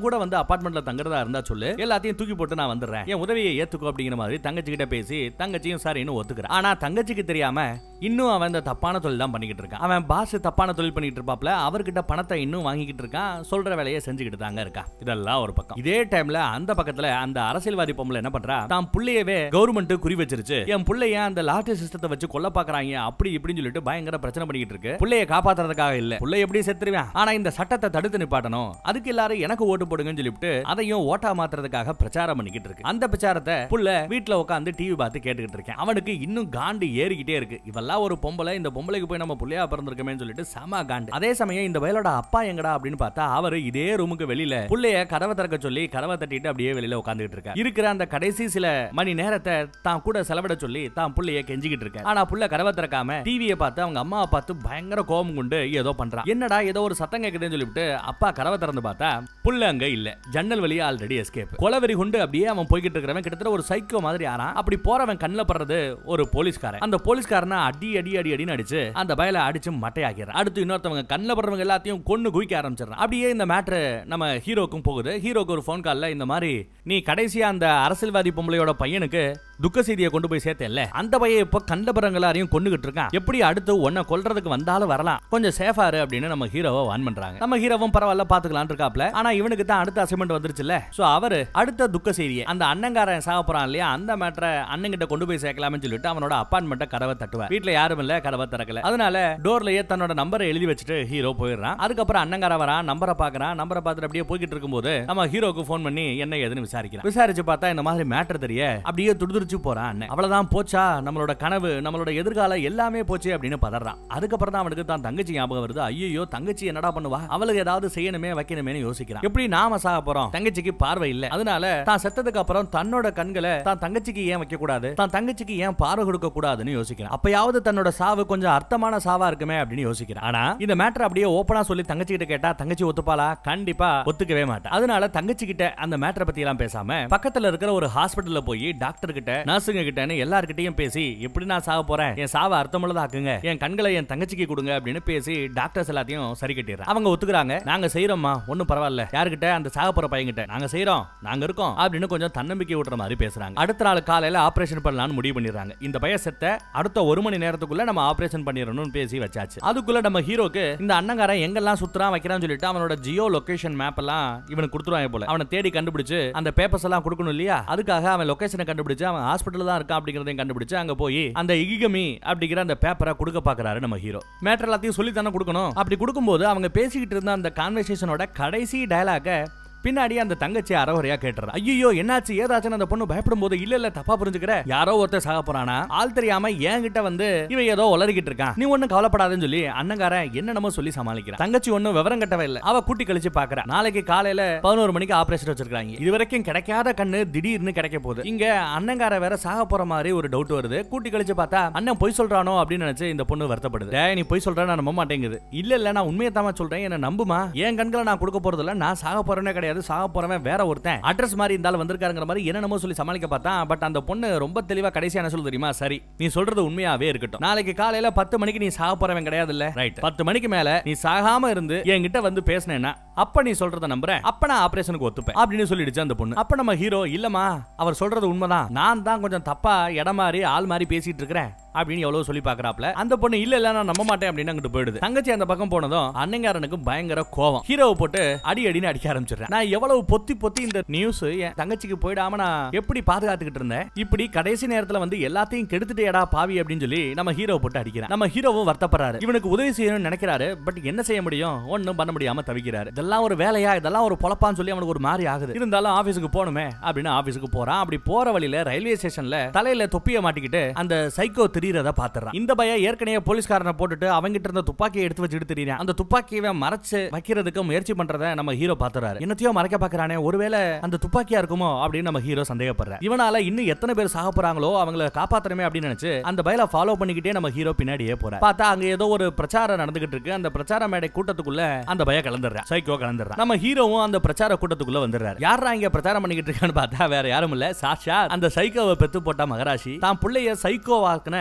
அபார்ட்மெண்ட்ல தங்குறதா இருந்தா சொல்லு எல்லாத்தையும் தூக்கி போட்டு நான் வந்துடுறேன் என் உதவியை ஏத்துக்கோ அப்படிங்கிற மாதிரி தங்கச்சி கிட்ட பேசி தங்கச்சியும் சரின்னு ஒத்துக்கிறேன் ஆனா தங்கச்சிக்கு தெரியாம இன்னும் அவன் இந்த தப்பான தொழில் தான் பண்ணிக்கிட்டு இருக்கான் அவன் பாஸ் தப்பான தொழில் பண்ணிட்டு இருப்பாப்ல அவர்கிட்ட பணத்தை இன்னும் வாங்கிக்கிட்டு இருக்கான் சொல்ற வேலையை செஞ்சுக்கிட்டு தாங்க இருக்கா இதெல்லாம் ஒரு பக்கம் இதே டைம்ல அந்த பக்கத்துல அந்த அரசியல்வாதி பொம்பளை என்ன பண்றா தான் புள்ளையவே கவர்மெண்ட் குறி வச்சிருச்சு என் புள்ளைய அந்த லாட்டரி சிஸ்டத்தை வச்சு கொல்ல பாக்குறாங்க அப்படி இப்படின்னு சொல்லிட்டு பயங்கர பிரச்சனை பண்ணிக்கிட்டு இருக்கு புள்ளைய காப்பாத்துறதுக்காக இல்ல புள்ளை எப்படி செத்துருவேன் ஆனா இந்த சட்டத்தை தடுத்து நிப்பாட்டணும் அதுக்கு எல்லாரும் எனக்கு ஓட்டு போடுங்கன்னு சொல்லிட்டு அதையும் ஓட்டா மாத்துறதுக்காக பிரச்சாரம் பண்ணிக்கிட்டு இருக்கு அந்த பிரச்சாரத்தை புள்ள வீட்ல உட்காந்து டிவி பார்த்து கேட்டுக்கிட்டு இருக்கேன் அவனுக்கு இன்னும் காண்டு ஏறிக்கிட்டே இருக்கு இவெல்லாம் ஒரு பொம்பளை இந்த பொம்பளைக்கு போய் நம்ம புள்ளையா பிறந்திருக்கமேன்னு சொல்லிட்டு சம காண்டு அதே சமயம் இந்த வயலோட அப்பா எங்கடா அப்படின்னு பார்த்தா அவரு இதே ரூமுக்கு வெளியில புள்ளைய கதவை திறக்க சொல்லி கதவை தட்டிட்டு அப்படியே வெளியில உட்காந்துட்டு இருக்காரு இருக்கிற அந்த கடைசி சில மணி நேரத்தை தான் கூட செலவிட சொல்லி தான் புள்ளைய கெஞ்சிக்கிட்டு இருக்க ஆனா புள்ள கதவை திறக்காம டிவியை பார்த்து அவங்க அம்மாவை பார்த்து பயங்கர கோபம் கொண்டு ஏதோ பண்றான் என்னடா ஏதோ ஒரு சத்தம் கேக்குதுன்னு சொல்லிட்டு அப்பா கதவை திறந்து பார்த்தா புள்ள அங்க இல்ல ஜன்னல் வழியா ஆல்ரெடி எஸ்கேப் கொலவெறி கொண்டு அப்படியே அவன் போய்கிட்டு இருக்கிறவன் கிட்டத்தட்ட ஒரு சைக்கோ மாதிரி ஆறான் அப்படி போறவன் கண்ணில் படுறது ஒரு போலீஸ்காரன் அந்த போலீஸ்காரனை அடி அடி அடி அடின்னு அடிச்சு அந்த பயல அடிச்சு மட்டையாக்கிறான் அடுத்து இன்னொருத்தவங்க கண்ணில் படுறவங்க எல்லாத்தையும் கொண்டு குவிக்க ஆரம்பிச்சிடறான் அப்படியே இந்த மேட்ரு நம்ம ஹீரோக்கும் போகுது ஹீரோக்கு ஒரு ஃபோன் கால்ல இந்த மாதிரி நீ கடைசியா அந்த அரசியல்வாதி பொம்பளையோட பையனுக்கு துக்க செய்தியை கொண்டு போய் சேர்த்தேல்ல அந்த பையன் இப்போ கண்டபரங்க எல்லாரையும் கொண்டுகிட்டு இருக்கான் எப்படி அடுத்து உன்னை கொல்றதுக்கு வந்தாலும் வரலாம் கொஞ்சம் சேஃபா இரு அப்படின்னு நம்ம ஹீரோவை வான் பண்றாங்க நம்ம ஹீரோவும் பரவாயில்ல பாத்துக்கலாம்னு இருக்காப்ல ஆனா இவனுக்கு தான் அடுத்த அசைன்மெண்ட் வந்துருச்சுல சோ அவரு அடுத்த துக்க செய்தியை அந்த அண்ணங்காரன் சாக போறான் இல்லையா அந்த மேட்டரை அண்ணங்கிட்ட கொண்டு போய் சேர்க்கலாம்னு சொல்லிட்டு அவனோட அப்பார்ட்மெண்ட்டை கதவை தட்டுவார் வீட்ல யாரும் இல்ல கதவை திறக்கல அதனால டோர்லயே தன்னோட நம்பரை எழுதி வச்சுட்டு ஹீரோ போயிடுறான் அதுக்கப்புறம் அண்ணங்கார வரான் நம்பரை பாக்குறான் நம்பரை பார்த்துட்டு அப்படியே போய்கிட்டு இருக்கும்போது நம்ம ஹீரோக்கு ஃபோன் பண்ணி என்ன ஏதுன்னு விசாரிக்கிறான் விசாரிச்சு பார்த்தா இந்த மாதிரி மேட்டர் தெரிய அப்படியே துடிதுடிச்சு போறான் அண்ணன் அவ்வளவுதான் போச்சா நம்மளோட கனவு நம்மளோட எதிர்காலம் எல்லாமே போச்சு அப்படின்னு பதறான் அதுக்கப்புறம் தான் அவனுக்கு தான் தங்கச்சி ஞாபகம் வருது ஐயோ தங்கச்சி என்னடா பண்ணுவா அவளுக்கு ஏதாவது செய்யணுமே வைக்கணுமேனு யோசிக்கிறான் எப்படி நாம சாக போறோம் தங்கச்சிக்கு பார்வை இல்ல அதனால தான் செத்ததுக்கு அப்புறம் தன்னோட கண்களை தான் தங்கச்சிக்கு ஏன் வைக்க கூடாது தான் தங்கச்சிக்கு ஏன் பார்வை கொடுக்க கூடாதுன்னு யோசிக்கிறான் அப்பயாவது தன்னோட சாவு கொஞ்சம் அர்த்தமான சாவா இருக்குமே அப்படின்னு யோசிக்கிறான் ஆனா இந்த மேட்டர் அப்படியே ஓப்பனா சொல்லி தங்கச்சி கிட்ட கேட்டா தங்கச்சி ஒத்துப்பாளா கண்டிப்பா ஒத்துக்கவே மாட்டா அதனால தங்கச்சி கிட்ட அந்த மேட்டரை பத்தி எல்லாம் பேசாம பக்கத்துல இருக்கிற ஒரு ஹாஸ்பிட்டல்ல போய் டாக்டர் கிட்ட நர்ஸுங்க கிட்டன்னு எல்லார்கிட்டயும் பேசி எப்படி நான் சாக போறேன் என் சாவை அர்த்தமுள்ளதாக்குங்க என் கண்களை என் தங்கச்சிக்கு கொடுங்க அப்படின்னு பேசி டாக்டர்ஸ் எல்லாத்தையும் சரி கட்டிடுறாங்க அவங்க ஒத்துக்குறாங்க நாங்க செய்யறோம்மா ஒண்ணும் பரவாயில்ல யாருக்கிட்ட அந்த சாக போற பையன்கிட்ட நாங்க செய்யறோம் நாங்க இருக்கோம் அப்படின்னு கொஞ்சம் தன்னம்பிக்கை விட்டுற மாதிரி பேசுறாங்க அடுத்த நாள் காலையில ஆபரேஷன் பண்ணலாம்னு முடிவு பண்ணிடுறாங்க இந்த பையன் செத்த அடுத்த ஒரு மணி நேரத்துக்குள்ள நம்ம ஆபரேஷன் பண்ணிடணும்னு பேசி வச்சாச்சு அதுக்குள்ள நம்ம ஹீரோக்கு இந்த அண்ணங்காரன் எங்கெல்லாம் சுத்துறான் வைக்கிறான்னு சொல்லிட்டு அவனோட ஜியோ லொகேஷன் மேப் எல்லாம் இவனுக்கு கொடுத்துருவாங்க போல அவனை தேடி கண்டுபிடிச்சு அந்த பேப்பர்ஸ் எல்லாம் கொடுக்கணும் இல்லையா அதுக்காக அவன் லொகேஷனை கண்டுபிடிச்சு அவன் ஹாஸ்பிட்டல் தான் இருக்கான் அப்படிங்கறதையும் கண்டுபிடிச்சு அங்க போய் அந்த இகிகமி அப்படிங்கிற அந்த பேப்பரை கொடுக்க பாக்குறாரு நம்ம ஹீரோ மேட்டர் எல்லாத்தையும் சொல்லி தானே கொடுக்கணும் அப்படி கொடுக்கும்போது அவங்க பேசிக்கிட்டு இருந்த அந்த கான்வர்சேஷனோட கடைசி டயலாக பின்னாடி அந்த தங்கச்சி அறவரையா கேட்டுறா ஐயோ என்னாச்சு ஏதாச்சும் அந்த பொண்ணு பயப்படும் போது இல்ல இல்ல தப்பா புரிஞ்சுக்கிற யாரோ ஒருத்தர் சாக போறானா ஆள் தெரியாம என்கிட்ட வந்து இவன் ஏதோ உளறிக்கிட்டு இருக்கான் நீ ஒண்ணும் கவலைப்படாதுன்னு சொல்லி அண்ணங்காரன் என்னென்னமோ சொல்லி சமாளிக்கிறான் தங்கச்சி ஒண்ணும் விவரம் கட்டவே இல்ல அவ கூட்டி கழிச்சு பாக்குறா நாளைக்கு காலையில பதினோரு மணிக்கு ஆபரேஷன் வச்சிருக்காங்க இது வரைக்கும் கிடைக்காத கண்ணு திடீர்னு கிடைக்க போகுது இங்க அண்ணங்கார வேற சாக போற மாதிரி ஒரு டவுட் வருது கூட்டி கழிச்சு பார்த்தா அண்ணன் பொய் சொல்றானோ அப்படின்னு நினைச்சு இந்த பொண்ணு வருத்தப்படுது டேய், நீ பொய் சொல்ற நான் நம்ப மாட்டேங்குது இல்ல இல்ல நான் உண்மையை தான் சொல்றேன் என்ன நம்புமா என் கண்களை நான் கொடுக்க போறது இல்ல நான் சாக போறேனே கிடையாது சாக போறவன் வேற ஒருத்தன் அட்ரஸ் மாதிரி இருந்தாலும் வந்திருக்காருங்கிற மாதிரி என்னென்னமோ சொல்லி சமாளிக்க பார்த்தான் பட் அந்த பொண்ணு ரொம்ப தெளிவா கடைசியா என்ன சொல்லுது தெரியுமா சரி நீ சொல்றது உண்மையாவே இருக்கட்டும் நாளைக்கு காலையில பத்து மணிக்கு நீ சாக போறவன் கிடையாது இல்ல ரைட் பத்து மணிக்கு மேல நீ சாகாம இருந்து என்கிட்ட வந்து பேசினேன்னா அப்ப நீ சொல்றத நம்புறேன் அப்ப நான் ஆபரேஷனுக்கு ஒத்துப்பேன் அப்படின்னு சொல்லிடுச்சு அந்த பொண்ணு அப்ப நம்ம ஹீரோ இல்லமா அவர் சொல்றது உண்மைதான் நான் தான் கொஞ்சம் தப்பா இடம் மாதிரி ஆள் மாதிரி பேசிட்டு இருக்கிறேன் அப்படின்னு எவ்வளவு சொல்லி பாக்குறாப்ல அந்த பொண்ணு இல்ல இல்ல நான் நம்ப மாட்டேன் அப்படின்னு அங்கிட்டு போயிடுது தங்கச்சி அந்த பக்கம் போனதும் அண்ணங்காரனுக்கு பயங்கர கோவம் ஹீரோவை போட்டு அடி அடின்னு அடிக்க ஆரம்பிச்சிடுறேன் நான் எவ்வளவு பொத்தி பொத்தி இந்த நியூஸ் என் தங்கச்சிக்கு போயிடாம நான் எப்படி பாதுகாத்துக்கிட்டு இருந்தேன் இப்படி கடைசி நேரத்துல வந்து எல்லாத்தையும் கெடுத்துட்டேடா பாவி அப்படின்னு சொல்லி நம்ம ஹீரோவை போட்டு அடிக்கிறேன் நம்ம ஹீரோவும் வருத்தப்படுறாரு இவனுக்கு உதவி செய்யணும்னு நினைக்கிறாரு பட் என்ன செய்ய முடியும் ஒண்ணும் பண்ண முடியாம தவிக்கிறாரு இதெல்லாம் ஒரு வேலையா இதெல்லாம் ஒரு பொழப்பான்னு சொல்லி அவனுக்கு ஒரு மாதிரி ஆகுது இருந்தாலும் ஆபீஸுக்கு போகணுமே அப்படின்னு ஆபீஸுக்கு போறான் அப்படி போற வழியில ரயில்வே ஸ்டேஷன்ல தலையில தொப்பிய மாட்டிக்கிட்டு அந்த சைக்கோ திரியறத பாத்துறான் இந்த பையன் ஏற்கனவே போலீஸ்காரனை போட்டுட்டு அவங்கிட்ட இருந்த துப்பாக்கியை எடுத்து வச்சுட்டு திரியறான் அந்த துப்பாக்கியை மறைச்சு வைக்கிறதுக்கு முயற்சி பண்றத நம்ம ஹீரோ பாத்துறாரு என்னத்தையோ மறைக்க பாக்குறானே ஒருவேளை அந்த துப்பாக்கியா இருக்குமோ அப்படின்னு நம்ம ஹீரோ சந்தேகப்படுறாரு இவனால இன்னும் எத்தனை பேர் சாக போறாங்களோ அவங்கள காப்பாத்தணுமே அப்படின்னு நினைச்சு அந்த பையல ஃபாலோ பண்ணிக்கிட்டே நம்ம ஹீரோ பின்னாடியே போறாரு பார்த்தா அங்க ஏதோ ஒரு பிரச்சாரம் நடந்துகிட்டு இருக்கு அந்த பிரச்சார மேடை கூட்டத்துக்குள்ள அந்த பையன் கலந்துடுறான் சைக்கோ கலந்துடுறான் நம்ம ஹீரோவும் அந்த பிரச்சார கூட்டத்துக்குள்ள வந்துடுறாரு யாரா இங்க பிரச்சாரம் பண்ணிக்கிட்டு இருக்கான்னு பார்த்தா வேற யாரும் இல்ல சாஷா அந்த சைக்கோவை பெத்து போட்ட மகராஷி தான் பிள்ளைய சைக்கோ வாக்குன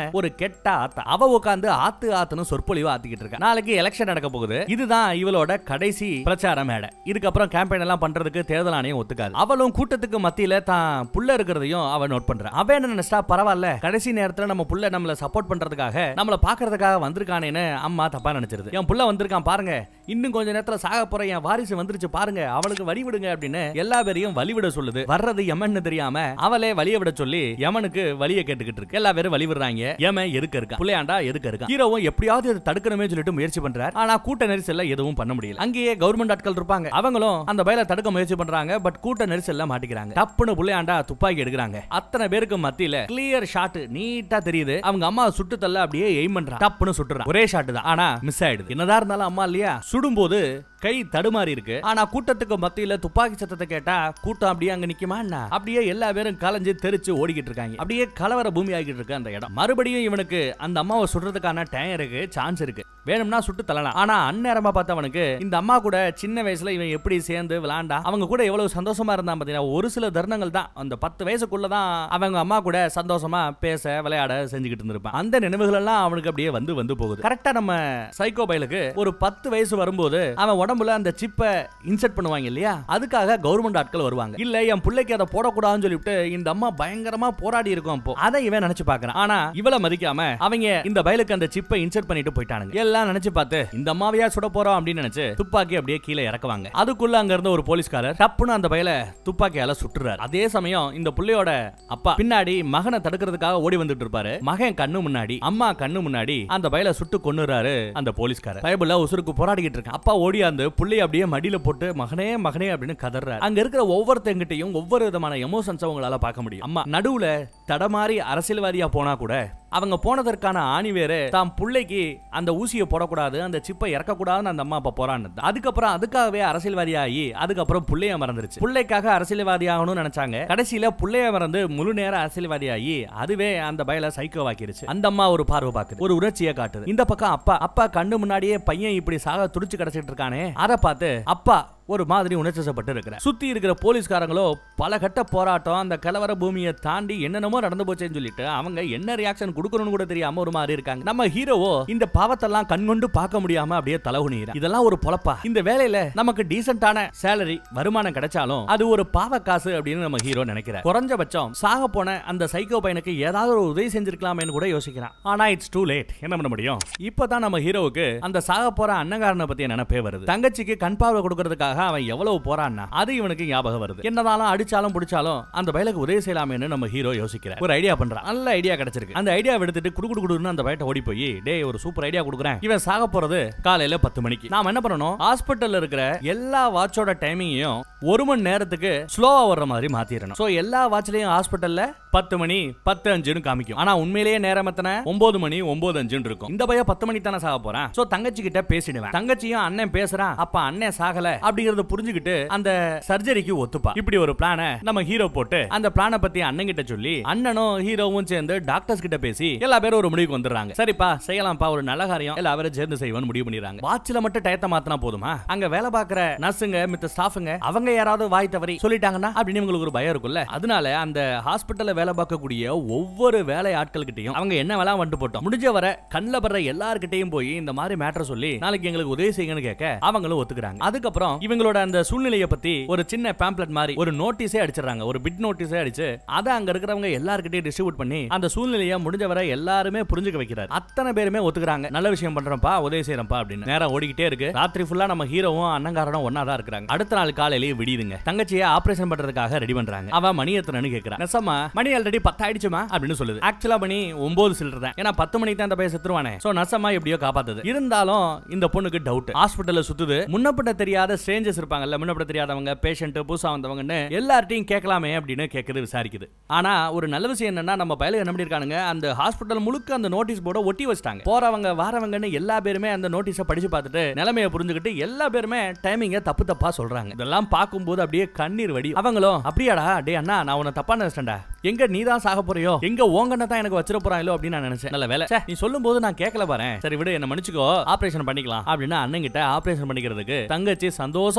ஒரு கெட்ட ஆத்தா அவ உட்காந்து ஆத்து ஆத்துன்னு சொற்பொழிவு ஆத்திக்கிட்டு இருக்கா நாளைக்கு எலெக்ஷன் நடக்க போகுது இதுதான் இவளோட கடைசி பிரச்சார மேடை இதுக்கப்புறம் கேம்பெயின் எல்லாம் பண்றதுக்கு தேர்தல் ஆணையம் ஒத்துக்காது அவளும் கூட்டத்துக்கு மத்தியில தான் புள்ள இருக்கிறதையும் அவ நோட் பண்றா அவ என்ன நினைச்சா பரவாயில்ல கடைசி நேரத்துல நம்ம புள்ள நம்மள சப்போர்ட் பண்றதுக்காக நம்மள பாக்குறதுக்காக வந்திருக்கானேன்னு அம்மா தப்பா நினைச்சிருது என் புள்ள வந்திருக்கான் பாருங்க இன்னும் கொஞ்ச நேரத்துல சாக போற என் வாரிசு வந்துருச்சு பாருங்க அவளுக்கு வழி விடுங்க அப்படின்னு எல்லா பேரையும் வழி விட சொல்லுது வர்றது எமன்னு தெரியாம அவளே வழிய விட சொல்லி யமனுக்கு வழிய கேட்டுக்கிட்டு இருக்கு எல்லா பேரும் வழி விடுறாங்க யமன் எதுக்க இருக்கா புள்ளையாண்டா எதுக்க இருக்கா ஹீரோவும் எப்படியாவது இதை தடுக்கணுமே சொல்லிட்டு முயற்சி பண்றாரு ஆனா கூட்ட நெரிசல்ல எதுவும் பண்ண முடியல அங்கேயே கவர்மெண்ட் ஆட்கள் இருப்பாங்க அவங்களும் அந்த பயல தடுக்க முயற்சி பண்றாங்க பட் கூட்ட நெரிசல்ல மாட்டிக்கிறாங்க டப்புன்னு புள்ளையாண்டா துப்பாக்கி எடுக்கிறாங்க அத்தனை பேருக்கு மத்தியில கிளியர் ஷாட் நீட்டா தெரியுது அவங்க அம்மா சுட்டு தள்ள அப்படியே எய்ம் பண்றாங்க டப்புன்னு சுட்டுறான் ஒரே ஷாட் தான் ஆனா மிஸ் ஆயிடுது என்னதான் இருந்தாலும் அம்மா இல்லையா சுடும்போது கை தடுமாறி இருக்கு ஆனா கூட்டத்துக்கு மத்தியில துப்பாக்கி சத்தத்தை கேட்டா கூட்டம் அப்படியே அங்க நிக்குமா என்ன அப்படியே எல்லா பேரும் கலைஞ்சு தெரிச்சு ஓடிக்கிட்டு இருக்காங்க அப்படியே கலவர பூமி ஆகிட்டு இருக்கு அந்த இடம் மறுபடியும் இவனுக்கு அந்த அம்மாவை சுடுறதுக்கான டைம் இருக்கு சான்ஸ் இருக்கு வேணும்னா சுட்டு தள்ளலாம் ஆனா அந்நேரமா பார்த்தவனுக்கு இந்த அம்மா கூட சின்ன வயசுல இவன் எப்படி சேர்ந்து விளாண்டா அவங்க கூட எவ்வளவு சந்தோஷமா இருந்தான் பாத்தீங்கன்னா ஒரு சில தருணங்கள் தான் அந்த பத்து வயசுக்குள்ள தான் அவங்க அம்மா கூட சந்தோஷமா பேச விளையாட செஞ்சுக்கிட்டு இருந்திருப்பான் அந்த நினைவுகள் எல்லாம் அவனுக்கு அப்படியே வந்து வந்து போகுது கரெக்டா நம்ம சைக்கோ பயலுக்கு ஒரு பத்து வயசு வரும்போது அவன் உடம்புல அந்த சிப்பை இன்செர்ட் பண்ணுவாங்க இல்லையா அதுக்காக கவர்மெண்ட் ஆட்கள் வருவாங்க இல்ல என் பிள்ளைக்கு அதை போடக்கூடாதுன்னு சொல்லிட்டு இந்த அம்மா பயங்கரமா போராடி இருக்கும் அப்போ அதை இவன் நினைச்சு பாக்குறான் ஆனா இவளை மதிக்காம அவங்க இந்த பயலுக்கு அந்த சிப்பை இன்செர்ட் பண்ணிட்டு போயிட்டானுங்க எல்லாம் நினைச்சு பார்த்து இந்த அம்மாவையா சுட போறோம் அப்படின்னு நினைச்சு துப்பாக்கி அப்படியே கீழே இறக்குவாங்க அதுக்குள்ள அங்க இருந்த ஒரு போலீஸ்காரர் டப்புன்னு அந்த பயல துப்பாக்கியால சுட்டுறாரு அதே சமயம் இந்த புள்ளையோட அப்பா பின்னாடி மகனை தடுக்கிறதுக்காக ஓடி வந்துட்டு இருப்பாரு மகன் கண்ணு முன்னாடி அம்மா கண்ணு முன்னாடி அந்த பயல சுட்டு கொன்னுறாரு அந்த போலீஸ்காரர் பைபிள்ல உசுருக்கு போராடிக்கிட்டு இருக்கான் அப்பா ஓடியாந்து புள்ளைய அப்படியே மடியில போட்டு மகனே மகனே அப்படின்னு கதறாரு அங்க இருக்கிற ஒவ்வொருத்தங்கிட்டையும் ஒவ்வொரு விதமான எமோஷன்ஸ் அவங்களால பார்க்க முடியும் அம்மா நடுவுல தடமாறி அரசியல்வாதியா போனா கூட அவங்க போனதற்கான ஆணி வேறு தாம் புள்ளைக்கு அந்த ஊசியை போடக்கூடாது அந்த சிப்பை இறக்கக்கூடாதுன்னு அந்த அம்மா அப்பா போரான்னு அதுக்கப்புறம் அதுக்காகவே அரசியல்வாதி ஆகி அதுக்கப்புறம் புள்ளைய மறந்துருச்சு புள்ளைக்காக அரசியல்வாதி ஆகணும்னு நினைச்சாங்க கடைசியில புள்ளைய மறந்து முழு நேர அரசியல்வாதி ஆகி அதுவே அந்த பயல சைக்கோ வாக்கிருச்சு அந்த அம்மா ஒரு பார்வை பாக்குது ஒரு உணர்ச்சியை காட்டுது இந்த பக்கம் அப்பா அப்பா கண்ணு முன்னாடியே பையன் இப்படி சாக துடிச்சு கிடைச்சிட்டு இருக்கானே அதை பார்த்து அப்பா ஒரு மாதிரி உணர்ச்சிசப்பட்டு இருக்கிற சுத்தி இருக்கிற போலீஸ்காரங்களோ பல கட்ட போராட்டம் அந்த கலவர பூமியை தாண்டி என்னென்னமோ நடந்து போச்சேன்னு சொல்லிட்டு அவங்க என்ன ரியாக்ஷன் கொடுக்கணும்னு கூட தெரியாம ஒரு மாதிரி இருக்காங்க நம்ம ஹீரோவோ இந்த பாவத்தெல்லாம் கண்கொண்டு பார்க்க முடியாம அப்படியே தலகுனிகிறான் இதெல்லாம் ஒரு பொழப்பா இந்த வேலையில நமக்கு டீசென்டான சேலரி வருமானம் கிடைச்சாலும் அது ஒரு பாவ காசு அப்படின்னு நம்ம ஹீரோ நினைக்கிறார் குறைஞ்சபட்சம் சாக போன அந்த சைக்கோ பையனுக்கு ஏதாவது ஒரு உதவி செஞ்சிருக்கலாமேன்னு கூட யோசிக்கிறான் ஆனா இட்ஸ் டூ லேட் என்ன பண்ண முடியும் இப்பதான் நம்ம ஹீரோவுக்கு அந்த சாக போற அன்னகாரனை பத்திய நினைப்பே வருது தங்கச்சிக்கு கண் பார்வை கொடுக்கறதுக்காக அவன் எவ்வளவு போறான்னா அது இவனுக்கு ஞாபகம் வருது என்னதாலும் அடிச்சாலும் பிடிச்சாலும் அந்த பயலுக்கு உதவி செய்யலாமேன்னு நம்ம ஹீரோ யோசிக்கிறார் ஒரு ஐடியா பண்றான் நல்ல ஐடியா கிடைச்சிருக்கு அந்த ஐடியா எடுத்துட்டு குடு குடு குடுன்னு அந்த பயட்ட ஓடி போய் டேய் ஒரு சூப்பர் ஐடியா கொடுக்குறேன் இவன் சாக போறது காலையில பத்து மணிக்கு நாம என்ன பண்ணணும் ஹாஸ்பிட்டல்ல இருக்கிற எல்லா வாட்சோட டைமிங்கையும் ஒரு மணி நேரத்துக்கு ஸ்லோவா வர்ற மாதிரி மாத்திரணும் சோ எல்லா வாட்ச்லயும் ஹாஸ்பிட்டல்ல பத்து மணி பத்து அஞ்சுன்னு காமிக்கும் ஆனா உண்மையிலேயே நேரம் எத்தனை ஒன்பது மணி ஒன்பது அஞ்சுன்னு இருக்கும் இந்த பையன் பத்து மணிக்கு தானே சாக போறான் சோ தங்கச்சி கிட்ட பேசிடுவேன் தங்கச்சியும் அண்ணன் பேசுறான் அப்ப அண்ணன் சாகல அப்படிங்கறத புரிஞ்சுக்கிட்டு அந்த சர்ஜரிக்கு ஒத்துப்பா இப்படி ஒரு பிளான நம்ம ஹீரோ போட்டு அந்த பிளான பத்தி அண்ணன் கிட்ட சொல்லி அண்ணனும் ஹீரோவும் சேர்ந்து டாக்டர்ஸ் கிட்ட பேசி எல்லா பேரும் ஒரு முடிவுக்கு வந்துடுறாங்க சரிப்பா செய்யலாம்ப்பா ஒரு நல்ல காரியம் எல்லா பேரும் சேர்ந்து செய்வோம்னு முடிவு பண்ணிடுறாங்க வாட்ச்ல மட்டும் டயத்தை மாத்தினா போதுமா அங்க வேலை பார்க்குற நர்ஸுங்க மித்த ஸ்டாஃபுங்க அவங்க யாராவது வாய் தவறி சொல்லிட்டாங்கன்னா அப்படின்னு உங்களுக்கு ஒரு பயம் இருக்கும்ல அதனால அந்த ஹாஸ்பிட்டல்ல வேலை பார்க்கக்கூடிய ஒவ்வொரு வேலை ஆட்கள்கிட்டயும் அவங்க என்ன வேலை வந்துட்டு போட்டோம் முடிஞ்ச வர கண்ணில் படுற எல்லார்கிட்டயும் போய் இந்த மாதிரி மேட்டர் சொல்லி நாளைக்கு எங்களுக்கு உதவி செய்யுங்கன்னு கேட்க அவங்களும் ஒத்துக்கிறாங்க அதுக்கப்புறம் இவங்களோட அந்த சூழ்நிலையை பத்தி ஒரு சின்ன பேம்ப்ளெட் மாதிரி ஒரு நோட்டீஸே அடிச்சிடறாங்க ஒரு பிட் நோட்டீஸே அடிச்சு அதை அங்க இருக்கிறவங்க எல்லார்கிட்டயும் டிஸ்ட்ரிபியூட் பண்ணி அந்த சூழ்நிலையை முடிஞ்ச வரை எல்லாருமே புரிஞ்சுக்க வைக்கிறார் அத்தனை பேருமே ஒத்துக்கிறாங்க நல்ல விஷயம் பண்றோம்ப்பா உதவி செய்யறப்பா அப்படின்னு நேரம் ஓடிக்கிட்டே இருக்கு ராத்திரி ஃபுல்லா நம்ம ஹீரோவும் அண்ணங்காரனும் ஒன்னா தான் இருக்கிறாங்க அடுத்த நாள் காலையிலேயே விடியுதுங்க தங்கச்சியை ஆபரேஷன் பண்றதுக்காக ரெடி பண்றாங்க அவ மணி எத்தனைன்னு கேக்குறா நெசமா மணி ஆல்ரெடி பத்தாயிடுச்சுமா அப்படின்னு சொல்லுது ஆக்சுவலா மணி ஒன்பது சில்லர் தான் ஏன்னா பத்து மணிக்கு தான் அந்த பையன் செத்துருவானே சோ நசமா எப்படியோ காப்பாத்துது இருந்தாலும் இந்த பொண்ணுக்கு டவுட் ஹாஸ்பிட்டல்ல சுத்துது முன்னப்பட்ட தெரியாத ஸ்ட்ரேஞ்சர்ஸ் இருப்பாங்கல்ல முன்னப்பட்ட தெரியாதவங்க பேஷண்ட் புதுசா வந்தவங்கன்னு எல்லார்ட்டையும் கேட்கலாமே அப்படின்னு கேட்குது விசாரிக்குது ஆனா ஒரு நல்ல விஷயம் என்னன்னா நம்ம பயலுக்கு என்ன பண்ணிருக்கானுங்க அந்த ஹாஸ்பிட்டல் முழுக்க அந்த நோட்டீஸ் போர்டை ஒட்டி வச்சிட்டாங்க போறவங்க வாரவங்கன்னு எல்லா பேருமே அந்த நோட்டீஸை படிச்சு பார்த்துட்டு நிலைமையை புரிஞ்சுக்கிட்டு எல்லா பேருமே டைமிங்க தப்பு தப்பா சொல்றாங்க இதெல்லாம் பார்க்கும்போது அப்படியே கண்ணீர் வடி அவங்களும் அப்படியாடா டே அண்ணா நான் உன்னை தப்பா நினைச்சிட்டேன்டா எங்க நீ தான் சாக போறியோ எங்க ஓங்கண்ண தான் எனக்கு வச்சிட போறாங்களோ அப்படின்னு நான் நினைச்சேன் நல்ல வேலை ச்சே, நீ சொல்லும் போது நான் கேட்கல பாரு சரி விடு என்ன மன்னிச்சுக்கோ ஆபரேஷன் பண்ணிக்கலாம் அப்படின்னு அண்ணன் கிட்ட ஆபரேஷன் பண்ணிக்கிறதுக்கு தங்கச்சி சந்தோஷமா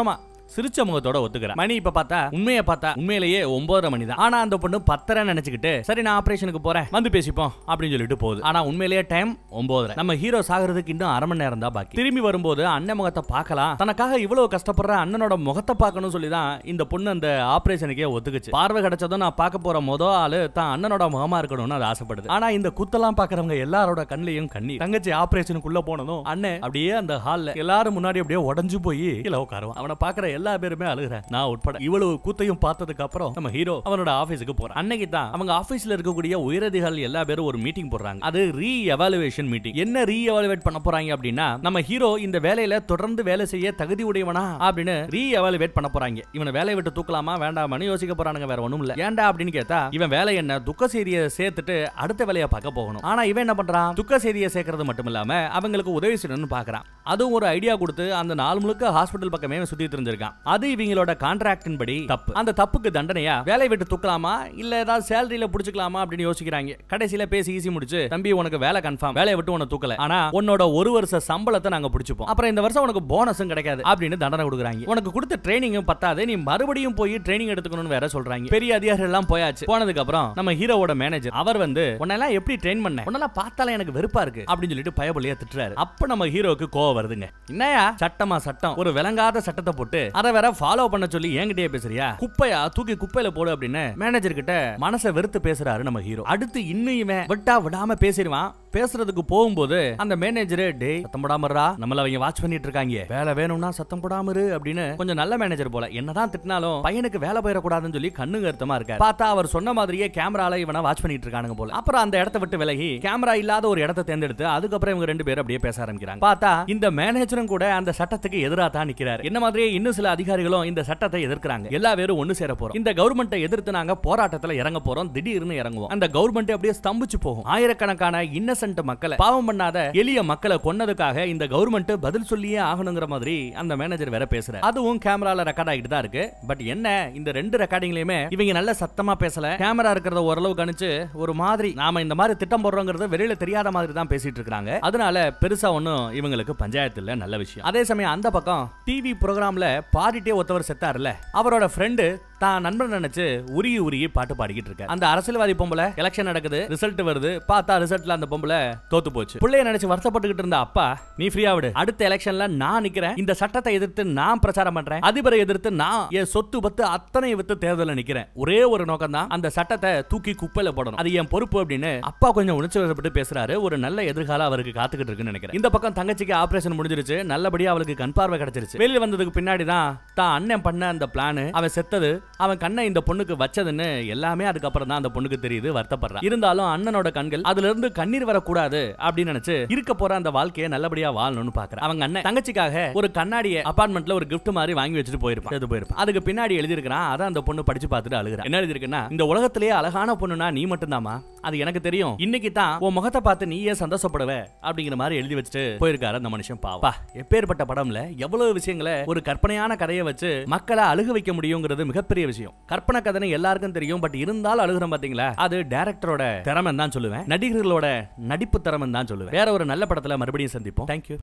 சிரிச்ச முகத்தோட ஒத்துக்கிறா மணி இப்ப பார்த்தா உண்மையை பார்த்தா உண்மையிலேயே ஒன்பதரை மணி தான் ஆனா அந்த பொண்ணு பத்தரை நினைச்சுக்கிட்டு சரி நான் ஆபரேஷனுக்கு போறேன் வந்து பேசிப்போம் அப்படின்னு சொல்லிட்டு போகுது ஆனா உண்மையிலேயே டைம் ஒன்பதரை நம்ம ஹீரோ சாகிறதுக்கு இன்னும் அரை மணி நேரம் தான் பாக்கி திரும்பி வரும்போது அண்ணன் முகத்தை பார்க்கலாம் தனக்காக இவ்வளவு கஷ்டப்படுற அண்ணனோட முகத்தை பார்க்கணும் சொல்லி தான் இந்த பொண்ணு அந்த ஆபரேஷனுக்கே ஒத்துக்குச்சு பார்வை கிடைச்சதும் நான் பார்க்க போற மொத ஆளு தான் அண்ணனோட முகமா இருக்கணும்னு அது ஆசைப்படுது ஆனா இந்த குத்தெல்லாம் பாக்குறவங்க எல்லாரோட கண்ணிலையும் கண்ணீர் தங்கச்சி ஆபரேஷனுக்குள்ள போனதும் அண்ணன் அப்படியே அந்த ஹால்ல எல்லாரும் முன்னாடி அப்படியே உடஞ்சு போய் கீழே உட்காருவான் அவனை பாக்குற எல்லா பேருமே அழுகுறேன் நான் உட்பட இவ்வளவு கூத்தையும் பார்த்ததுக்கு அப்புறம் நம்ம ஹீரோ அவனோட ஆபீஸுக்கு போறான் அன்னைக்கு தான் அவங்க ஆபீஸ்ல இருக்கக்கூடிய உயரதிகாரிகள் எல்லா பேரும் ஒரு மீட்டிங் போடுறாங்க அது ரீ எவாலுவேஷன் மீட்டிங் என்ன ரீ எவாலுவேட் பண்ண போறாங்க அப்படின்னா நம்ம ஹீரோ இந்த வேலையில தொடர்ந்து வேலை செய்ய தகுதி உடையவனா அப்படின்னு ரீ எவாலுவேட் பண்ண போறாங்க இவனை வேலையை விட்டு தூக்கலாமா வேண்டாமான்னு யோசிக்க போறானுங்க வேற ஒண்ணும் இல்ல ஏன்டா அப்படின்னு கேட்டா இவன் வேலை என்ன துக்க செய்தியை சேர்த்துட்டு அடுத்த வேலையை பார்க்க போகணும் ஆனா இவன் என்ன பண்றான் துக்க செய்தியை சேர்க்கறது மட்டும் இல்லாம அவங்களுக்கு உதவி செய்யணும்னு பாக்குறான் அதுவும் ஒரு ஐடியா கொடுத்து அந்த நாள் முழுக்க ஹாஸ்பிட்டல் பக்கமே இவன் சுத்தி தெரிஞ்சிருக்கான் அது இவங்களோட கான்ட்ராக்டின் படி தப்பு அந்த தப்புக்கு தண்டனையா வேலையை விட்டு தூக்கலாமா இல்ல ஏதாவது சேலரியில புடிச்சுக்கலாமா அப்படின்னு யோசிக்கிறாங்க கடைசியில பேசி ஈசி முடிச்சு தம்பி உனக்கு வேலை கன்ஃபார்ம் வேலையை விட்டு உன தூக்கல ஆனா உன்னோட ஒரு வருஷ சம்பளத்தை நாங்க பிடிச்சுப்போம் அப்புறம் இந்த வருஷம் உனக்கு போனஸும் கிடைக்காது அப்படின்னு தண்டனை கொடுக்குறாங்க உனக்கு கொடுத்த ட்ரைனிங்கும் பத்தாது நீ மறுபடியும் போய் ட்ரைனிங் எடுத்துக்கணும்னு வேற சொல்றாங்க பெரிய அதிகாரிகள் எல்லாம் போயாச்சு போனதுக்கு அப்புறம் நம்ம ஹீரோவோட மேனேஜர் அவர் வந்து உன்னெல்லாம் எப்படி ட்ரெயின் பண்ண உன்னெல்லாம் பார்த்தாலே எனக்கு வெறுப்பா இருக்கு அப்படின்னு சொல்லிட்டு பயபலியா திட்டுறாரு அப்ப நம்ம ஹீரோக்கு கோவம் வருதுங்க என்னயா சட்டமா சட்டம் ஒரு விளங்காத சட்டத்தை போட்டு அதை வேற ஃபாலோ பண்ண சொல்லி என்கிட்டயே பேசுறியா குப்பையா தூக்கி குப்பையில போடு அப்படின்னு மேனேஜர் கிட்ட மனசை வெறுத்து பேசுறாரு நம்ம ஹீரோ அடுத்து இன்னும் இவன் விட்டா விடாம பேசிடுவான் பேசுறதுக்கு போகும்போது அந்த மேனேஜர் டேய் சத்தம் போடாம இருடா நம்மள அவங்க வாட்ச் பண்ணிட்டு இருக்காங்க வேலை வேணும்னா சத்தம் போடாம இரு அப்படின்னு கொஞ்சம் நல்ல மேனேஜர் போல என்னதான் திட்டினாலும் பையனுக்கு வேலை போயிடக்கூடாதுன்னு சொல்லி கண்ணு கருத்தமா இருக்காரு பார்த்தா அவர் சொன்ன மாதிரியே கேமரால இவனை வாட்ச் பண்ணிட்டு இருக்கானுங்க போல அப்புறம் அந்த இடத்த விட்டு விலகி கேமரா இல்லாத ஒரு இடத்த தேர்ந்தெடுத்து அதுக்கப்புறம் இவங்க ரெண்டு பேரும் அப்படியே பேச ஆரம்பிக்கிறாங்க பார்த்தா இந்த மேனேஜரும் கூட அந்த சட்டத்துக்கு எதிராக தான் நிக்கிறாரு என்ன மாதிரியே இன்னும் சில அதிகாரிகளும் இந்த சட்டத்தை எதிர்க்கிறாங்க எல்லா பேரும் ஒண்ணு சேர போறோம் இந்த கவர்மெண்ட்டை எதிர்த்து நாங்க போராட்டத்துல இறங்க போறோம் திடீர்னு இறங்குவோம் அந்த கவர்மெண்ட் அப்படியே ஸ்தம்பிச்சு போகும் ஆயிரக்கணக்கான இன்னசென்ட் மக்களை பாவம் பண்ணாத எளிய மக்களை கொன்னதுக்காக இந்த கவர்மெண்ட் பதில் சொல்லியே ஆகணுங்கிற மாதிரி அந்த மேனேஜர் வேற பேசுறாரு அதுவும் கேமரால ரெக்கார்ட் ஆகிட்டு தான் இருக்கு பட் என்ன இந்த ரெண்டு ரெக்கார்டிங்லயுமே இவங்க நல்ல சத்தமா பேசல கேமரா இருக்கிறத ஓரளவு கணிச்சு ஒரு மாதிரி நாம இந்த மாதிரி திட்டம் போடுறோங்கிறது வெளியில தெரியாத மாதிரி தான் பேசிட்டு இருக்காங்க அதனால பெருசா ஒண்ணும் இவங்களுக்கு பஞ்சாயத்து இல்ல நல்ல விஷயம் அதே சமயம் அந்த பக்கம் டிவி ப்ரோக்ராம்ல பாடிட்டே ஒருத்தவர் செத்தாருல அவரோட ஃப்ரெண்டு தான் நண்பன் நினைச்சு உருகி உருகி பாட்டு பாடிக்கிட்டு இருக்காரு அந்த அரசியல்வாதி பொம்பளை எலெக்ஷன் நடக்குது ரிசல்ட் வருது பார்த்தா ரிசல்ட்ல அந்த பொம்பளை தோத்து போச்சு பிள்ளைய நினைச்சு வருத்தப்பட்டுக்கிட்டு இருந்த அப்பா நீ ஃப்ரீயா விடு அடுத்த எலெக்ஷன்ல நான் நிக்கிறேன் இந்த சட்டத்தை எதிர்த்து நான் பிரச்சாரம் பண்றேன் அதிபரை எதிர்த்து நான் என் சொத்து பத்து அத்தனை வித்து தேர்தலில் நிக்கிறேன் ஒரே ஒரு நோக்கம் தான் அந்த சட்டத்தை தூக்கி குப்பையில போடணும் அது என் பொறுப்பு அப்படின்னு அப்பா கொஞ்சம் உணர்ச்சி வசப்பட்டு பேசுறாரு ஒரு நல்ல எதிர்காலம் அவருக்கு காத்துக்கிட்டு இருக்குன்னு நினைக்கிறேன் இந்த பக்கம் தங்கச்சிக்கு ஆபரேஷன் முடிஞ்சிருச்சு நல்லபடியா அவளுக்கு கண் பார்வை கிடைச்சிருச்சு வெளியில வந்ததுக்கு பின்னாடி தான் தான் அண்ணன் பண்ண அந்த பிளான் அவன் செத்தது அவன் கண்ணை இந்த பொண்ணுக்கு வச்சதுன்னு எல்லாமே அதுக்கப்புறம் தான் அந்த பொண்ணுக்கு தெரியுது வருத்தப்படுறான் இருந்தாலும் அண்ணனோட கண்கள் அதுல இருந்து கண்ணீர் வரக்கூடாது அப்படின்னு நினைச்சு இருக்க போற அந்த வாழ்க்கையை நல்லபடியா வாழணும்னு பாக்குறான் அவங்க அண்ணன் தங்கச்சிக்காக ஒரு கண்ணாடியை அபார்ட்மெண்ட்ல ஒரு gift மாதிரி வாங்கி வச்சுட்டு போயிருப்பான் அது போயிருப்பான் அதுக்கு பின்னாடி எழுதியிருக்கிறான் அதான் அந்த பொண்ணு படிச்சு பார்த்துட்டு அழுகுறான் என்ன எழுதிருக்குன்னா இந்த உலகத்திலேயே அழகான பொண்ணுனா நீ மட்டும்தாமா அது எனக்கு தெரியும் இன்னைக்கு தான் உன் முகத்தை பார்த்து நீயே சந்தோஷப்படுவ அப்படிங்கிற மாதிரி எழுதி வச்சுட்டு போயிருக்காரு அந்த மனுஷன் பாவா எப்பேற்பட்ட படம்ல எவ்வளவு விஷயங்களை ஒரு கற்பனையான கதையை வச்சு மக்களை அழுக வைக்க முடியுங்கிறது மிகப்பெரிய விஷயம் கற்பனை கதைன்னு எல்லாருக்கும் தெரியும் பட் இருந்தாலும் அழுகுறோம் பாத்தீங்களா அது டேரக்டரோட திறமை தான் சொல்லுவேன் நடிகர்களோட நடிப்பு திறமை தான் சொல்லுவேன் வேற ஒரு நல்ல படத்துல மறுபடியும் சந்திப்போம் தேங்க்யூ